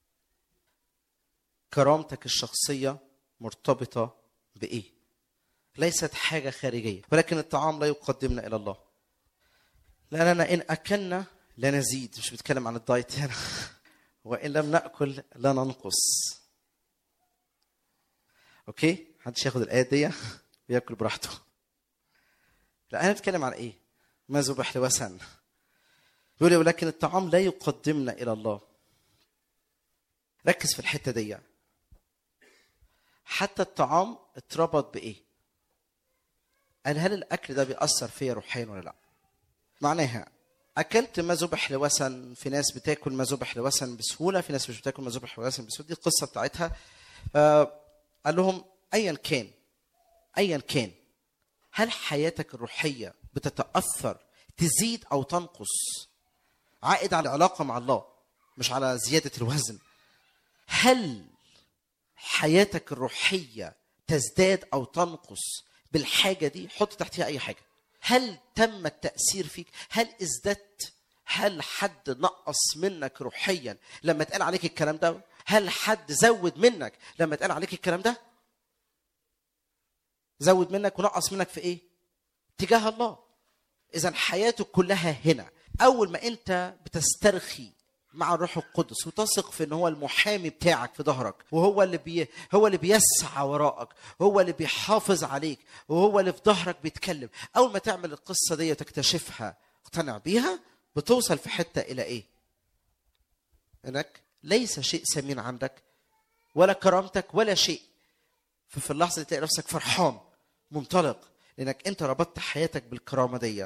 كرامتك الشخصية مرتبطة بإيه؟ ليست حاجة خارجية ولكن الطعام لا يقدمنا إلى الله لأننا إن أكلنا لا نزيد مش بتكلم عن الدايت هنا وإن لم نأكل لا ننقص أوكي محدش ياخد الآية دي وياكل براحته لا أنا بتكلم عن إيه ما ذبح لوثن يقول لي ولكن الطعام لا يقدمنا إلى الله ركز في الحتة دي حتى الطعام اتربط بإيه قال هل الأكل ده بيأثر فيا روحيا ولا لا معناها اكلت ما ذبح لوثن في ناس بتاكل ما ذبح لوثن بسهوله في ناس مش بتاكل ما ذبح لوثن بسهوله دي القصه بتاعتها آه، قال لهم ايا كان ايا كان هل حياتك الروحيه بتتاثر تزيد او تنقص عائد على العلاقه مع الله مش على زياده الوزن هل حياتك الروحيه تزداد او تنقص بالحاجه دي حط تحتها اي حاجه هل تم التاثير فيك هل ازددت هل حد نقص منك روحيا لما اتقال عليك الكلام ده هل حد زود منك لما اتقال عليك الكلام ده زود منك ونقص منك في ايه تجاه الله اذا حياتك كلها هنا اول ما انت بتسترخي مع الروح القدس وتثق في ان هو المحامي بتاعك في ظهرك وهو اللي بي هو اللي بيسعى وراءك هو اللي بيحافظ عليك وهو اللي في ظهرك بيتكلم اول ما تعمل القصه دي وتكتشفها اقتنع بيها بتوصل في حته الى ايه انك ليس شيء ثمين عندك ولا كرامتك ولا شيء ففي اللحظه دي تلاقي نفسك فرحان منطلق لانك انت ربطت حياتك بالكرامه دي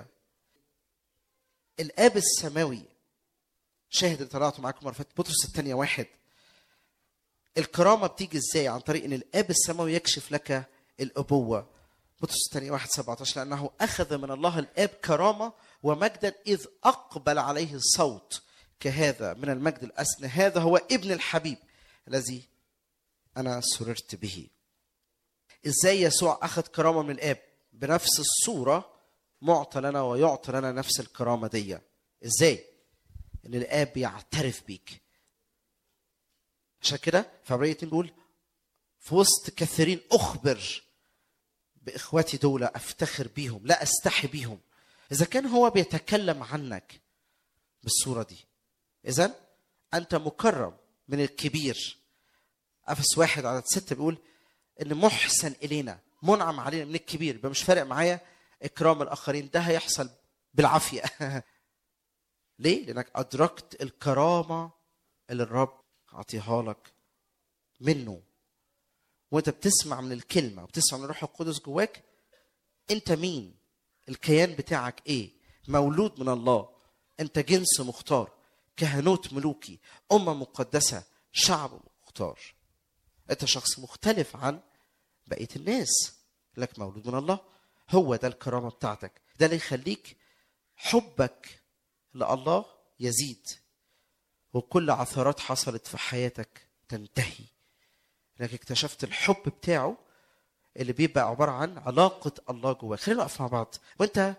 الاب السماوي شاهد اللي طلعته معاكم مره فاتت بطرس الثانيه واحد الكرامه بتيجي ازاي عن طريق ان الاب السماوي يكشف لك الابوه بطرس الثانيه واحد 17 لانه اخذ من الله الاب كرامه ومجدا اذ اقبل عليه الصوت كهذا من المجد الاسنى هذا هو ابن الحبيب الذي انا سررت به ازاي يسوع اخذ كرامه من الاب بنفس الصوره معطى لنا ويعطى لنا نفس الكرامه دي ازاي ان الاب بيعترف بيك عشان كده في عبرية بيقول في وسط كثيرين اخبر باخواتي دول افتخر بيهم لا استحي بيهم اذا كان هو بيتكلم عنك بالصوره دي اذا انت مكرم من الكبير افس واحد عدد ستة بيقول ان محسن الينا منعم علينا من الكبير يبقى مش فارق معايا اكرام الاخرين ده هيحصل بالعافيه ليه؟ لانك ادركت الكرامه اللي الرب عطيها لك منه وانت بتسمع من الكلمه وبتسمع من الروح القدس جواك انت مين؟ الكيان بتاعك ايه؟ مولود من الله انت جنس مختار كهنوت ملوكي امه مقدسه شعب مختار انت شخص مختلف عن بقيه الناس لك مولود من الله هو ده الكرامه بتاعتك ده اللي يخليك حبك لله يزيد وكل عثرات حصلت في حياتك تنتهي لانك اكتشفت الحب بتاعه اللي بيبقى عباره عن علاقه الله جواك خلينا نقف مع بعض وانت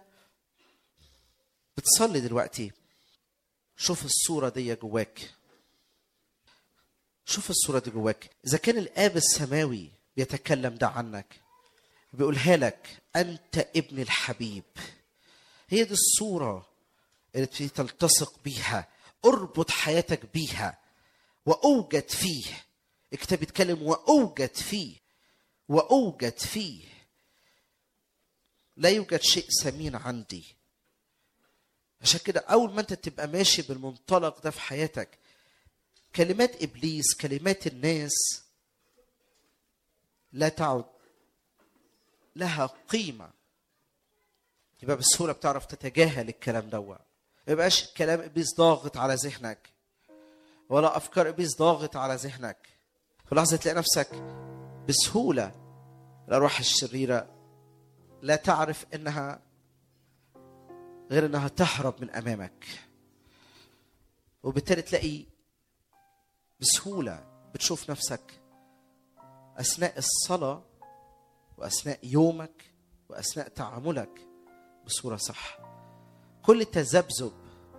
بتصلي دلوقتي شوف الصوره دي جواك شوف الصوره دي جواك اذا كان الاب السماوي بيتكلم ده عنك بيقولها لك انت ابن الحبيب هي دي الصوره اللي تلتصق بيها اربط حياتك بيها واوجد فيه الكتاب بيتكلم واوجد فيه واوجد فيه لا يوجد شيء ثمين عندي عشان كده اول ما انت تبقى ماشي بالمنطلق ده في حياتك كلمات ابليس كلمات الناس لا تعد لها قيمه يبقى بسهوله بتعرف تتجاهل الكلام دوت ما يبقاش كلام ابليس ضاغط على ذهنك ولا افكار ابليس ضاغط على ذهنك في لحظه تلاقي نفسك بسهوله الارواح الشريره لا تعرف انها غير انها تهرب من امامك وبالتالي تلاقي بسهوله بتشوف نفسك اثناء الصلاه واثناء يومك واثناء تعاملك بصوره صح كل تذبذب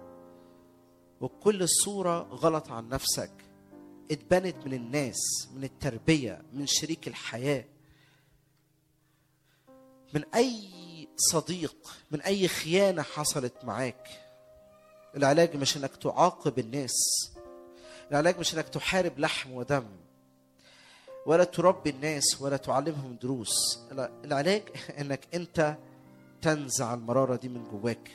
وكل صورة غلط عن نفسك اتبنت من الناس من التربية من شريك الحياة من اي صديق من اي خيانه حصلت معاك العلاج مش انك تعاقب الناس العلاج مش انك تحارب لحم ودم ولا تربي الناس ولا تعلمهم دروس لا، العلاج انك انت تنزع المراره دي من جواك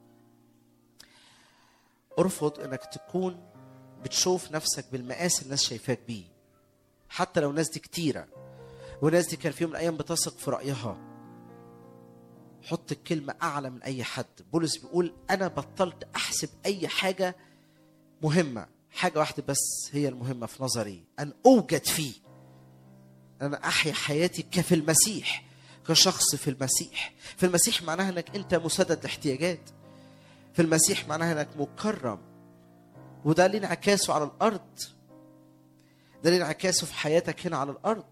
ارفض انك تكون بتشوف نفسك بالمقاس الناس شايفاك بيه حتى لو الناس دي كتيره والناس دي كان في يوم من الايام بتثق في رايها حط الكلمه اعلى من اي حد بولس بيقول انا بطلت احسب اي حاجه مهمه حاجه واحده بس هي المهمه في نظري ان اوجد فيه انا احيا حياتي كفي المسيح كشخص في المسيح في المسيح معناها انك انت مسدد الاحتياجات في المسيح معناها انك مكرم وده ليه انعكاسه على الارض ده ليه انعكاسه في حياتك هنا على الارض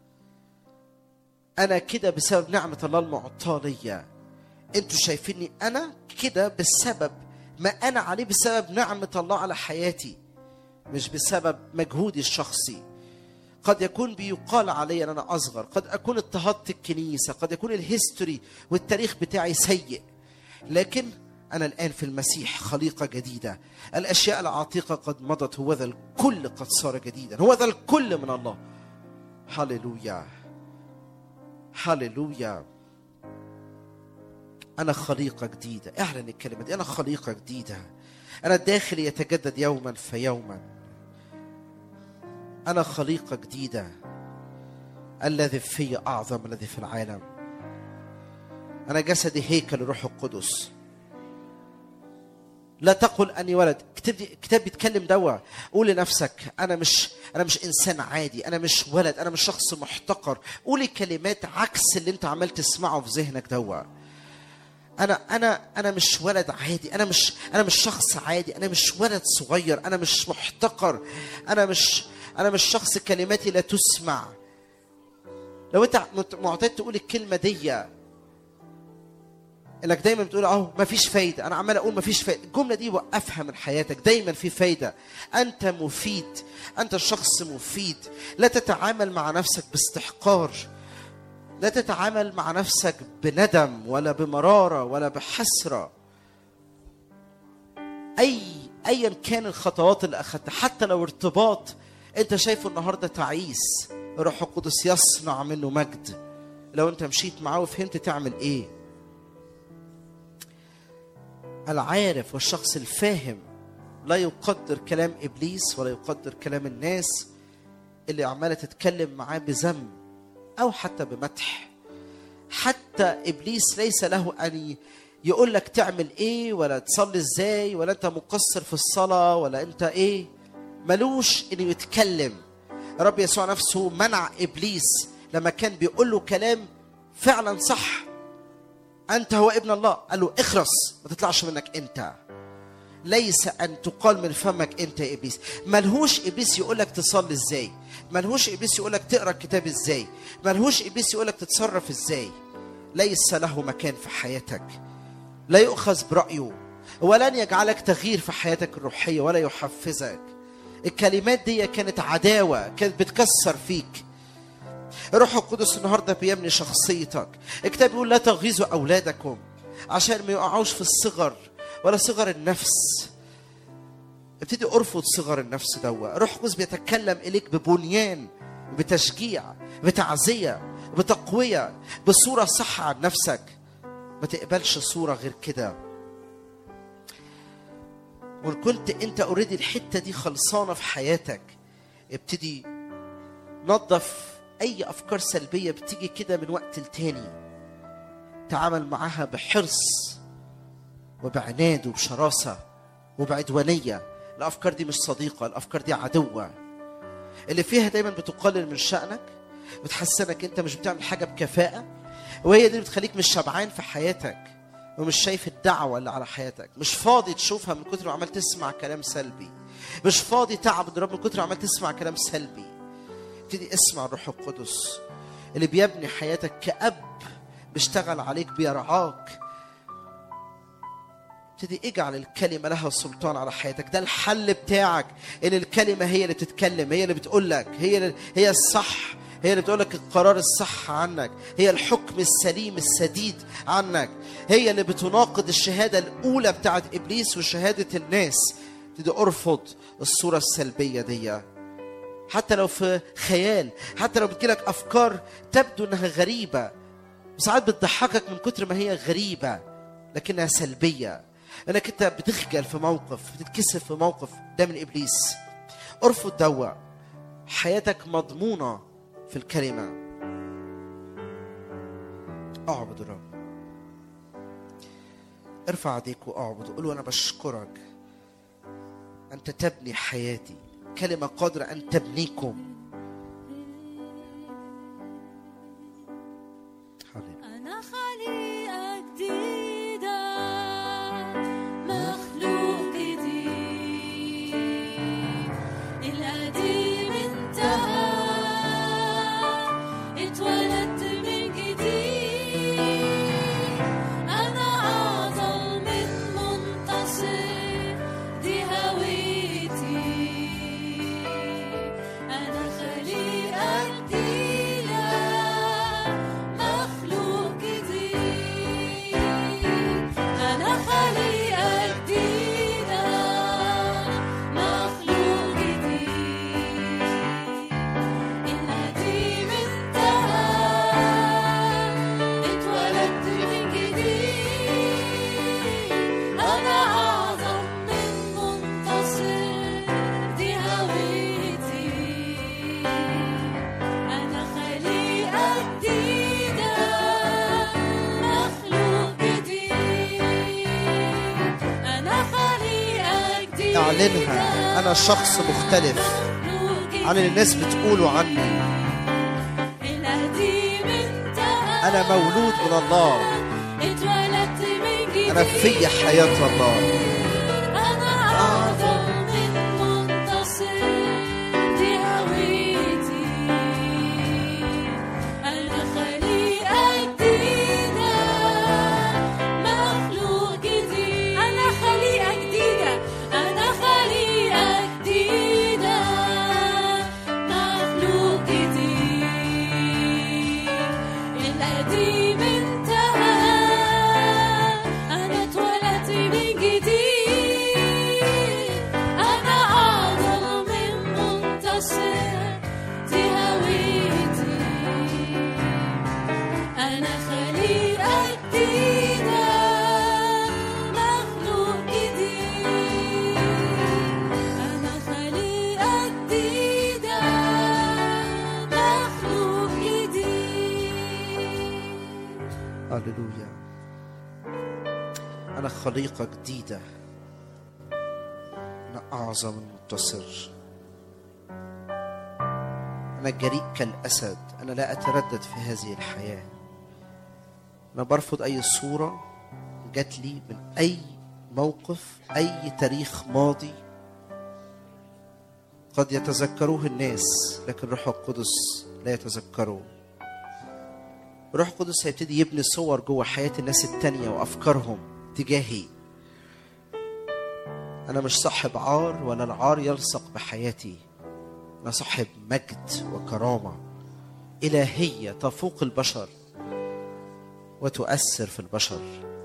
انا كده بسبب نعمه الله المعطاه ليا انتوا شايفيني انا كده بسبب ما انا عليه بسبب نعمه الله على حياتي مش بسبب مجهودي الشخصي قد يكون بيقال علي ان انا اصغر قد اكون اضطهدت الكنيسه قد يكون الهيستوري والتاريخ بتاعي سيء لكن انا الان في المسيح خليقه جديده الاشياء العتيقه قد مضت هو ذا الكل قد صار جديدا هو ذا الكل من الله هللويا هللويا انا خليقه جديده اعلن الكلمه دي انا خليقه جديده انا الداخل يتجدد يوما فيوما أنا خليقة جديدة الذي في أعظم الذي في العالم أنا جسدي هيكل الروح القدس لا تقل أني ولد كتاب كتاب بيتكلم دوا قول لنفسك أنا مش أنا مش إنسان عادي أنا مش ولد أنا مش شخص محتقر قولي كلمات عكس اللي أنت عمال تسمعه في ذهنك دوا انا انا انا مش ولد عادي انا مش انا مش شخص عادي انا مش ولد صغير انا مش محتقر انا مش انا مش شخص كلماتي لا تسمع لو انت معتاد تقول الكلمه دي انك دايما بتقول اهو مفيش فايده انا عمال اقول مفيش فايده الجمله دي وقفها من حياتك دايما في فايده انت مفيد انت شخص مفيد لا تتعامل مع نفسك باستحقار لا تتعامل مع نفسك بندم ولا بمراره ولا بحسره اي ايا كان الخطوات اللي اخذتها حتى لو ارتباط انت شايفه النهارده تعيس الروح القدس يصنع منه مجد لو انت مشيت معاه وفهمت تعمل ايه العارف والشخص الفاهم لا يقدر كلام ابليس ولا يقدر كلام الناس اللي عماله تتكلم معاه بذنب او حتى بمدح حتى ابليس ليس له ان يقول لك تعمل ايه ولا تصلي ازاي ولا انت مقصر في الصلاه ولا انت ايه ملوش انه يتكلم رب يسوع نفسه منع ابليس لما كان بيقول له كلام فعلا صح انت هو ابن الله قال له اخرس ما تطلعش منك انت ليس ان تقال من فمك انت يا ابليس ملهوش ابليس يقول لك تصلي ازاي ملهوش ابليس يقول لك تقرا الكتاب ازاي ملهوش ابليس يقول لك تتصرف ازاي ليس له مكان في حياتك لا يؤخذ برايه ولن يجعلك تغيير في حياتك الروحيه ولا يحفزك الكلمات دي كانت عداوه كانت بتكسر فيك الروح القدس النهارده بيمني شخصيتك الكتاب بيقول لا تغيظوا اولادكم عشان ما يقعوش في الصغر ولا صغر النفس ابتدي ارفض صغر النفس دوا الروح القدس بيتكلم اليك ببنيان بتشجيع بتعزيه بتقويه بصوره صح عن نفسك ما تقبلش صوره غير كده وان كنت انت اوريدي الحته دي خلصانه في حياتك ابتدي نظف اي افكار سلبيه بتيجي كده من وقت لتاني تعامل معاها بحرص وبعناد وبشراسه وبعدوانيه الافكار دي مش صديقه الافكار دي عدوه اللي فيها دايما بتقلل من شانك بتحسنك انت مش بتعمل حاجه بكفاءه وهي دي اللي بتخليك مش شبعان في حياتك ومش شايف الدعوه اللي على حياتك مش فاضي تشوفها من كتر ما عمال تسمع كلام سلبي مش فاضي تعبد الرب من كتر ما عمال تسمع كلام سلبي ابتدي اسمع الروح القدس اللي بيبني حياتك كأب بيشتغل عليك بيرعاك ابتدي اجعل الكلمة لها سلطان على حياتك ده الحل بتاعك ان الكلمة هي اللي بتتكلم هي اللي بتقول لك هي اللي هي الصح هي اللي بتقول لك القرار الصح عنك هي الحكم السليم السديد عنك هي اللي بتناقض الشهادة الأولى بتاعت إبليس وشهادة الناس تبتدي أرفض الصورة السلبية دي حتى لو في خيال حتى لو بتجيلك أفكار تبدو إنها غريبة وساعات بتضحكك من كتر ما هي غريبة لكنها سلبية لأنك أنت بتخجل في موقف بتتكسف في موقف ده من إبليس ارفض دوا حياتك مضمونة في الكلمة اعبد الرب ارفع ايديك واعبد وقول له انا بشكرك انت تبني حياتي كلمة قادرة ان تبنيكم هللويا. أنا خليقة جديدة مخلوق جديد القديم انتهى اتولدت من جديد أنا أعظم من منتصر دي هويتي أنا خليقة جديدة مخلوق جديد أنا خليقة جديدة مخلوق جديد القديم انتهى اتولدت من جديد أنا أعظم من منتصر دي هويتي أنا خليقة جديدة مخلوق جديد أنا خليقة جديدة اعلنها انا شخص مختلف مخلوق عن اللي الناس جديد. بتقوله عني القديم انتهى انا مولود من الله اتولدت من جديد انا في حياة الله أنا أعظم من منتصر دي هويتي أنا خليقة جديدة مخلوق جديد أنا خليقة جديدة أنا خليقة جديدة مخلوق جديد القديم انتهى أنا اتولدت من جديد أنا أعظم من منتصر دي هويتي أنا خليقة جديدة مخلوق جديد أنا خليقة جديدة مخلوق جديد هللويا أنا خليقة جديدة أنا أعظم المنتصر أنا جريء كالأسد أنا لا أتردد في هذه الحياة أنا برفض أي صورة جات لي من أي موقف أي تاريخ ماضي قد يتذكروه الناس لكن روح القدس لا يتذكره روح القدس هيبتدي يبني صور جوه حياة الناس التانية وأفكارهم تجاهي أنا مش صاحب عار ولا العار يلصق بحياتي أنا صاحب مجد وكرامة إلهية تفوق البشر وتؤثر في البشر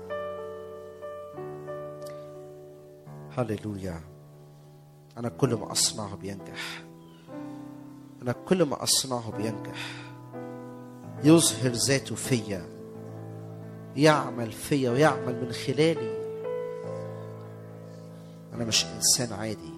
هللويا أنا كل ما أصنعه بينجح أنا كل ما أصنعه بينجح يظهر ذاته فيا يعمل فيا ويعمل من خلالي أنا مش إنسان عادي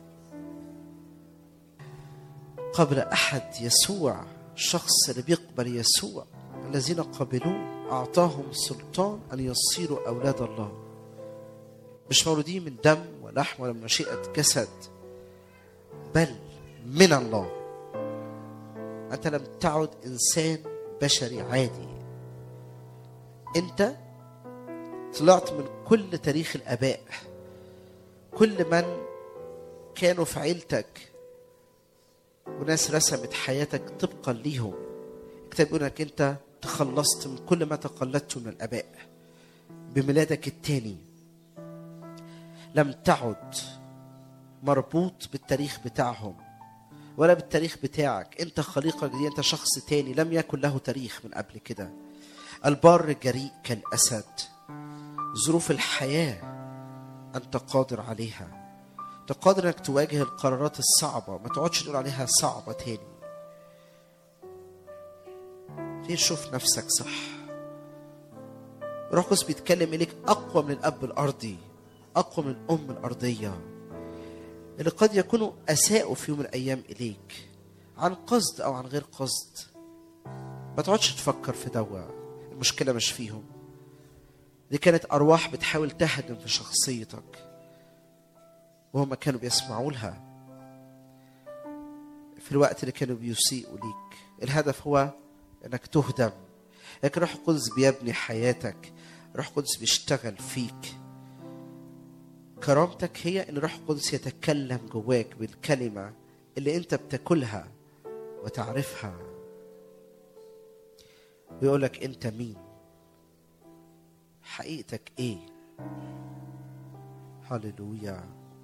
قبل أحد يسوع الشخص اللي بيقبل يسوع الذين قبلوه أعطاهم سلطان أن يصيروا أولاد الله مش مولودين من دم ولحم ولا من مشيئة جسد بل من الله أنت لم تعد إنسان بشري عادي أنت طلعت من كل تاريخ الآباء كل من كانوا في عيلتك وناس رسمت حياتك طبقا ليهم الكتاب بيقول انك انت تخلصت من كل ما تقلدته من الاباء بميلادك الثاني لم تعد مربوط بالتاريخ بتاعهم ولا بالتاريخ بتاعك انت خليقه جديده انت شخص تاني لم يكن له تاريخ من قبل كده البر جريء كالاسد ظروف الحياه انت قادر عليها انت قادر انك تواجه القرارات الصعبه ما تقعدش تقول عليها صعبه تاني ليه شوف نفسك صح روح القدس بيتكلم اليك اقوى من الاب الارضي اقوى من الام الارضيه اللي قد يكونوا اساءوا في يوم من الايام اليك عن قصد او عن غير قصد ما تقعدش تفكر في دوا المشكله مش فيهم دي كانت ارواح بتحاول تهدم في شخصيتك وهم كانوا بيسمعوا لها في الوقت اللي كانوا بيسيئوا ليك الهدف هو انك تهدم لكن روح القدس بيبني حياتك روح القدس بيشتغل فيك كرامتك هي ان روح القدس يتكلم جواك بالكلمه اللي انت بتاكلها وتعرفها ويقول لك انت مين حقيقتك ايه هللويا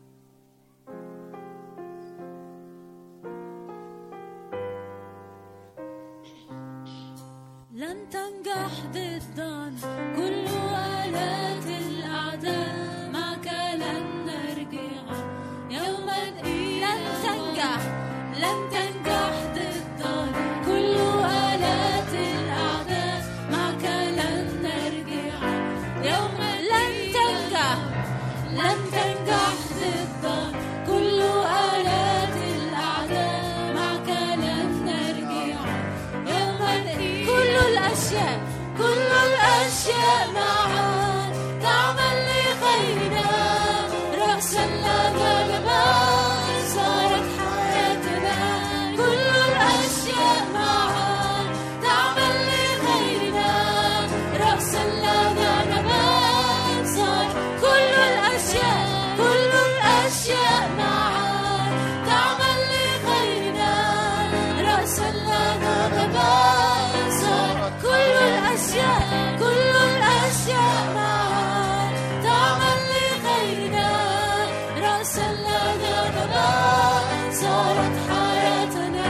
لن تنجح ضدنا كل آلات الأعداء معك لن نرجع يوما لن تنجح لن تنجح ضدنا كل آلات الأعداء معك لن نرجع يوما لن تنجح لن تنجح ضدنا كل آلات الأعداء معك لن نرجع يوما كل الأشياء كل الأشياء معا تعمل لخيرنا رأسا لا غلبا صارت حياتنا كل الأشياء معا تعمل لخيرنا رأسا لا غلبا صار كل الأشياء كل الأشياء معا تعمل لخيرنا رأسا لا غلبا صار كل الأشياء كل الأشياء معا تعمل لخيرنا رأسا لا غلبا صارت حياتنا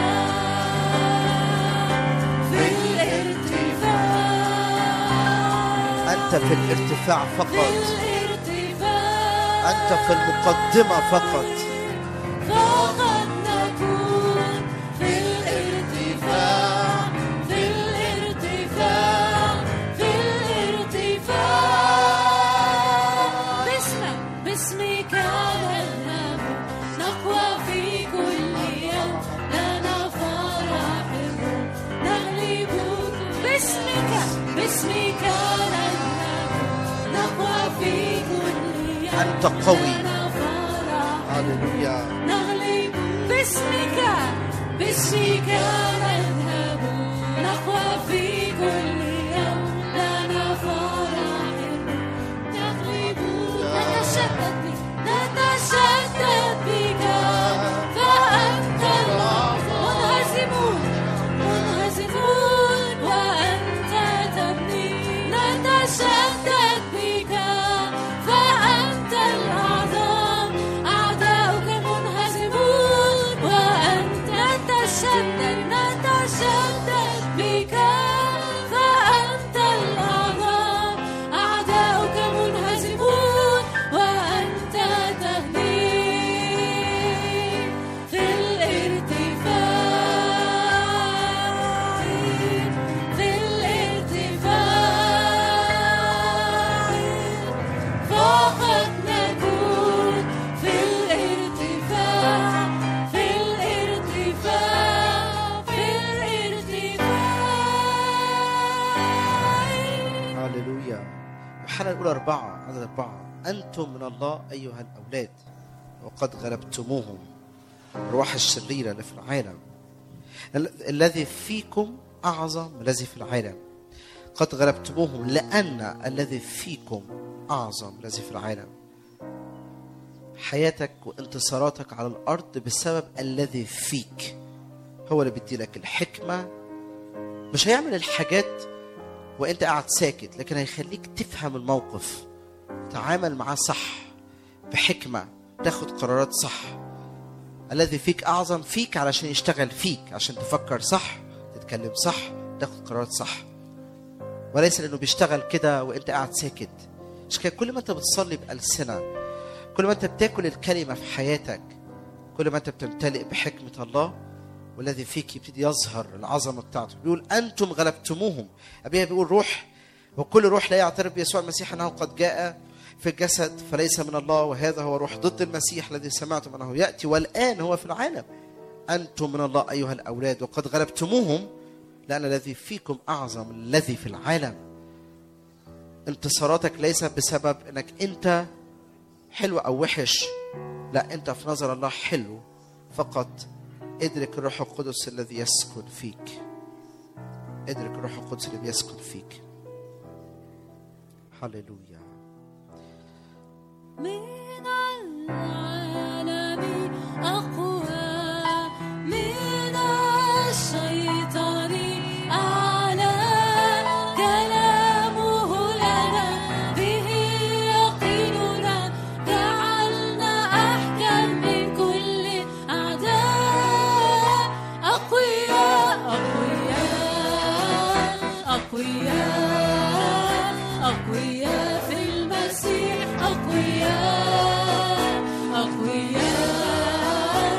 في الارتفاع انت في الارتفاع في فقط الارتفاع انت في المقدمه فقط فقد نكون في الارتفاع في الارتفاع في الارتفاع باسمك باسمك نذهب نقوى في كل يوم لنا فرح الروح نغلب باسمك باسمك نذهب نقوى في كل يوم أنت قوي. لنا فرح هللويا نغلب باسمك باسمك نذهب نقوى في كل يوم لنا فرح نغلب نتشدد بك نتشدد بك فأنت منهزمون منهزمون وأنت تبني نتشدد بك فأنت الأعظم أعداؤك منهزمون وأنت نتشدد نتشدد بك فأنت الأعظم أعداؤك منهزمون وأنت تهدي في الارتفاع في الارتفاع فقد نكون في الارتفاع في الارتفاع في الارتفاع هللويا يوحنا الاولى اربعه عدد اربعه انتم من الله ايها الاولاد وقد غلبتموهم الارواح الشريره اللي في العالم ال- الذي فيكم اعظم من الذي في العالم قد غلبتموهم لان الذي فيكم اعظم من الذي في العالم حياتك وانتصاراتك على الارض بسبب الذي فيك هو اللي بيدي لك الحكمه مش هيعمل الحاجات وانت قاعد ساكت لكن هيخليك تفهم الموقف تعامل معاه صح بحكمه تاخد قرارات صح الذي فيك اعظم فيك علشان يشتغل فيك عشان تفكر صح تتكلم صح تاخد قرارات صح وليس لانه بيشتغل كده وانت قاعد ساكت عشان كده كل ما انت بتصلي بالسنه كل ما انت بتاكل الكلمه في حياتك كل ما انت بتمتلئ بحكمه الله والذي فيك يبتدي يظهر العظمه بتاعته بيقول انتم غلبتموهم ابيها بيقول روح وكل روح لا يعترف بيسوع المسيح انه قد جاء في الجسد فليس من الله وهذا هو روح ضد المسيح الذي سمعتم انه ياتي والان هو في العالم انتم من الله ايها الاولاد وقد غلبتموهم لان الذي فيكم اعظم من الذي في العالم انتصاراتك ليس بسبب انك انت حلو او وحش لا انت في نظر الله حلو فقط ادرك الروح القدس الذي يسكن فيك ادرك الروح القدس الذي يسكن فيك هللويا من العالم أقوى من الشيطان أعلى كلامه لنا به يقيننا جعلنا أحكم من كل أعداء أقوياء أقوياء أقوياء أقوياء في المسيح أقوياء أقوياء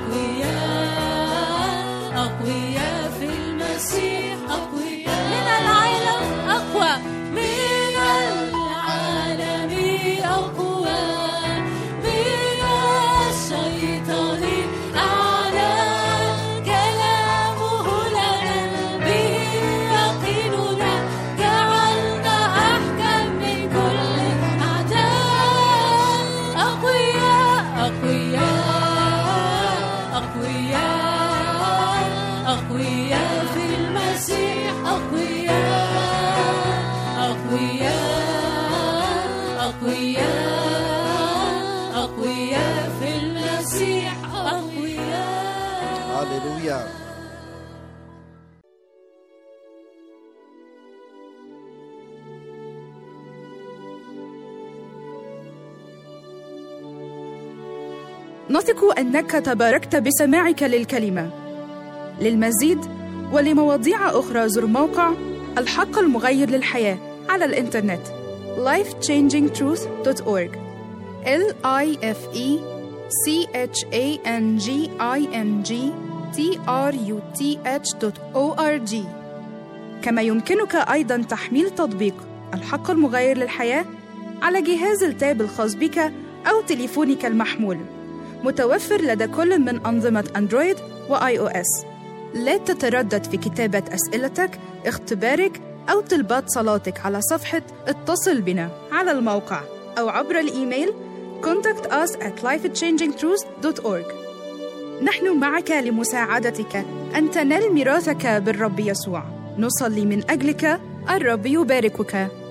أقوياء أقوياء في المسيح أقوياء من العالم أقوى من العالم أقوى من الشيطان أعلى كلامه لنا به يقيننا جعلنا أحكم من كل أعداء أقوياء أقوياء أقوياء أقوياء في المسيح أقوياء أقوياء أقوياء أقوياء في المسيح أقوياء هللويا نثق انك تباركت بسماعك للكلمه للمزيد ولمواضيع اخرى زر موقع الحق المغير للحياه على الانترنت lifechangingtruth.org l i f e c h a n g i n g t r u t h.org كما يمكنك ايضا تحميل تطبيق الحق المغير للحياه على جهاز التاب الخاص بك او تليفونك المحمول متوفر لدى كل من أنظمة أندرويد وآي أو إس. لا تتردد في كتابة أسئلتك، اختبارك أو طلبات صلاتك على صفحة اتصل بنا على الموقع أو عبر الإيميل contact us at lifechangingtruth.org نحن معك لمساعدتك أن تنال ميراثك بالرب يسوع نصلي من أجلك الرب يباركك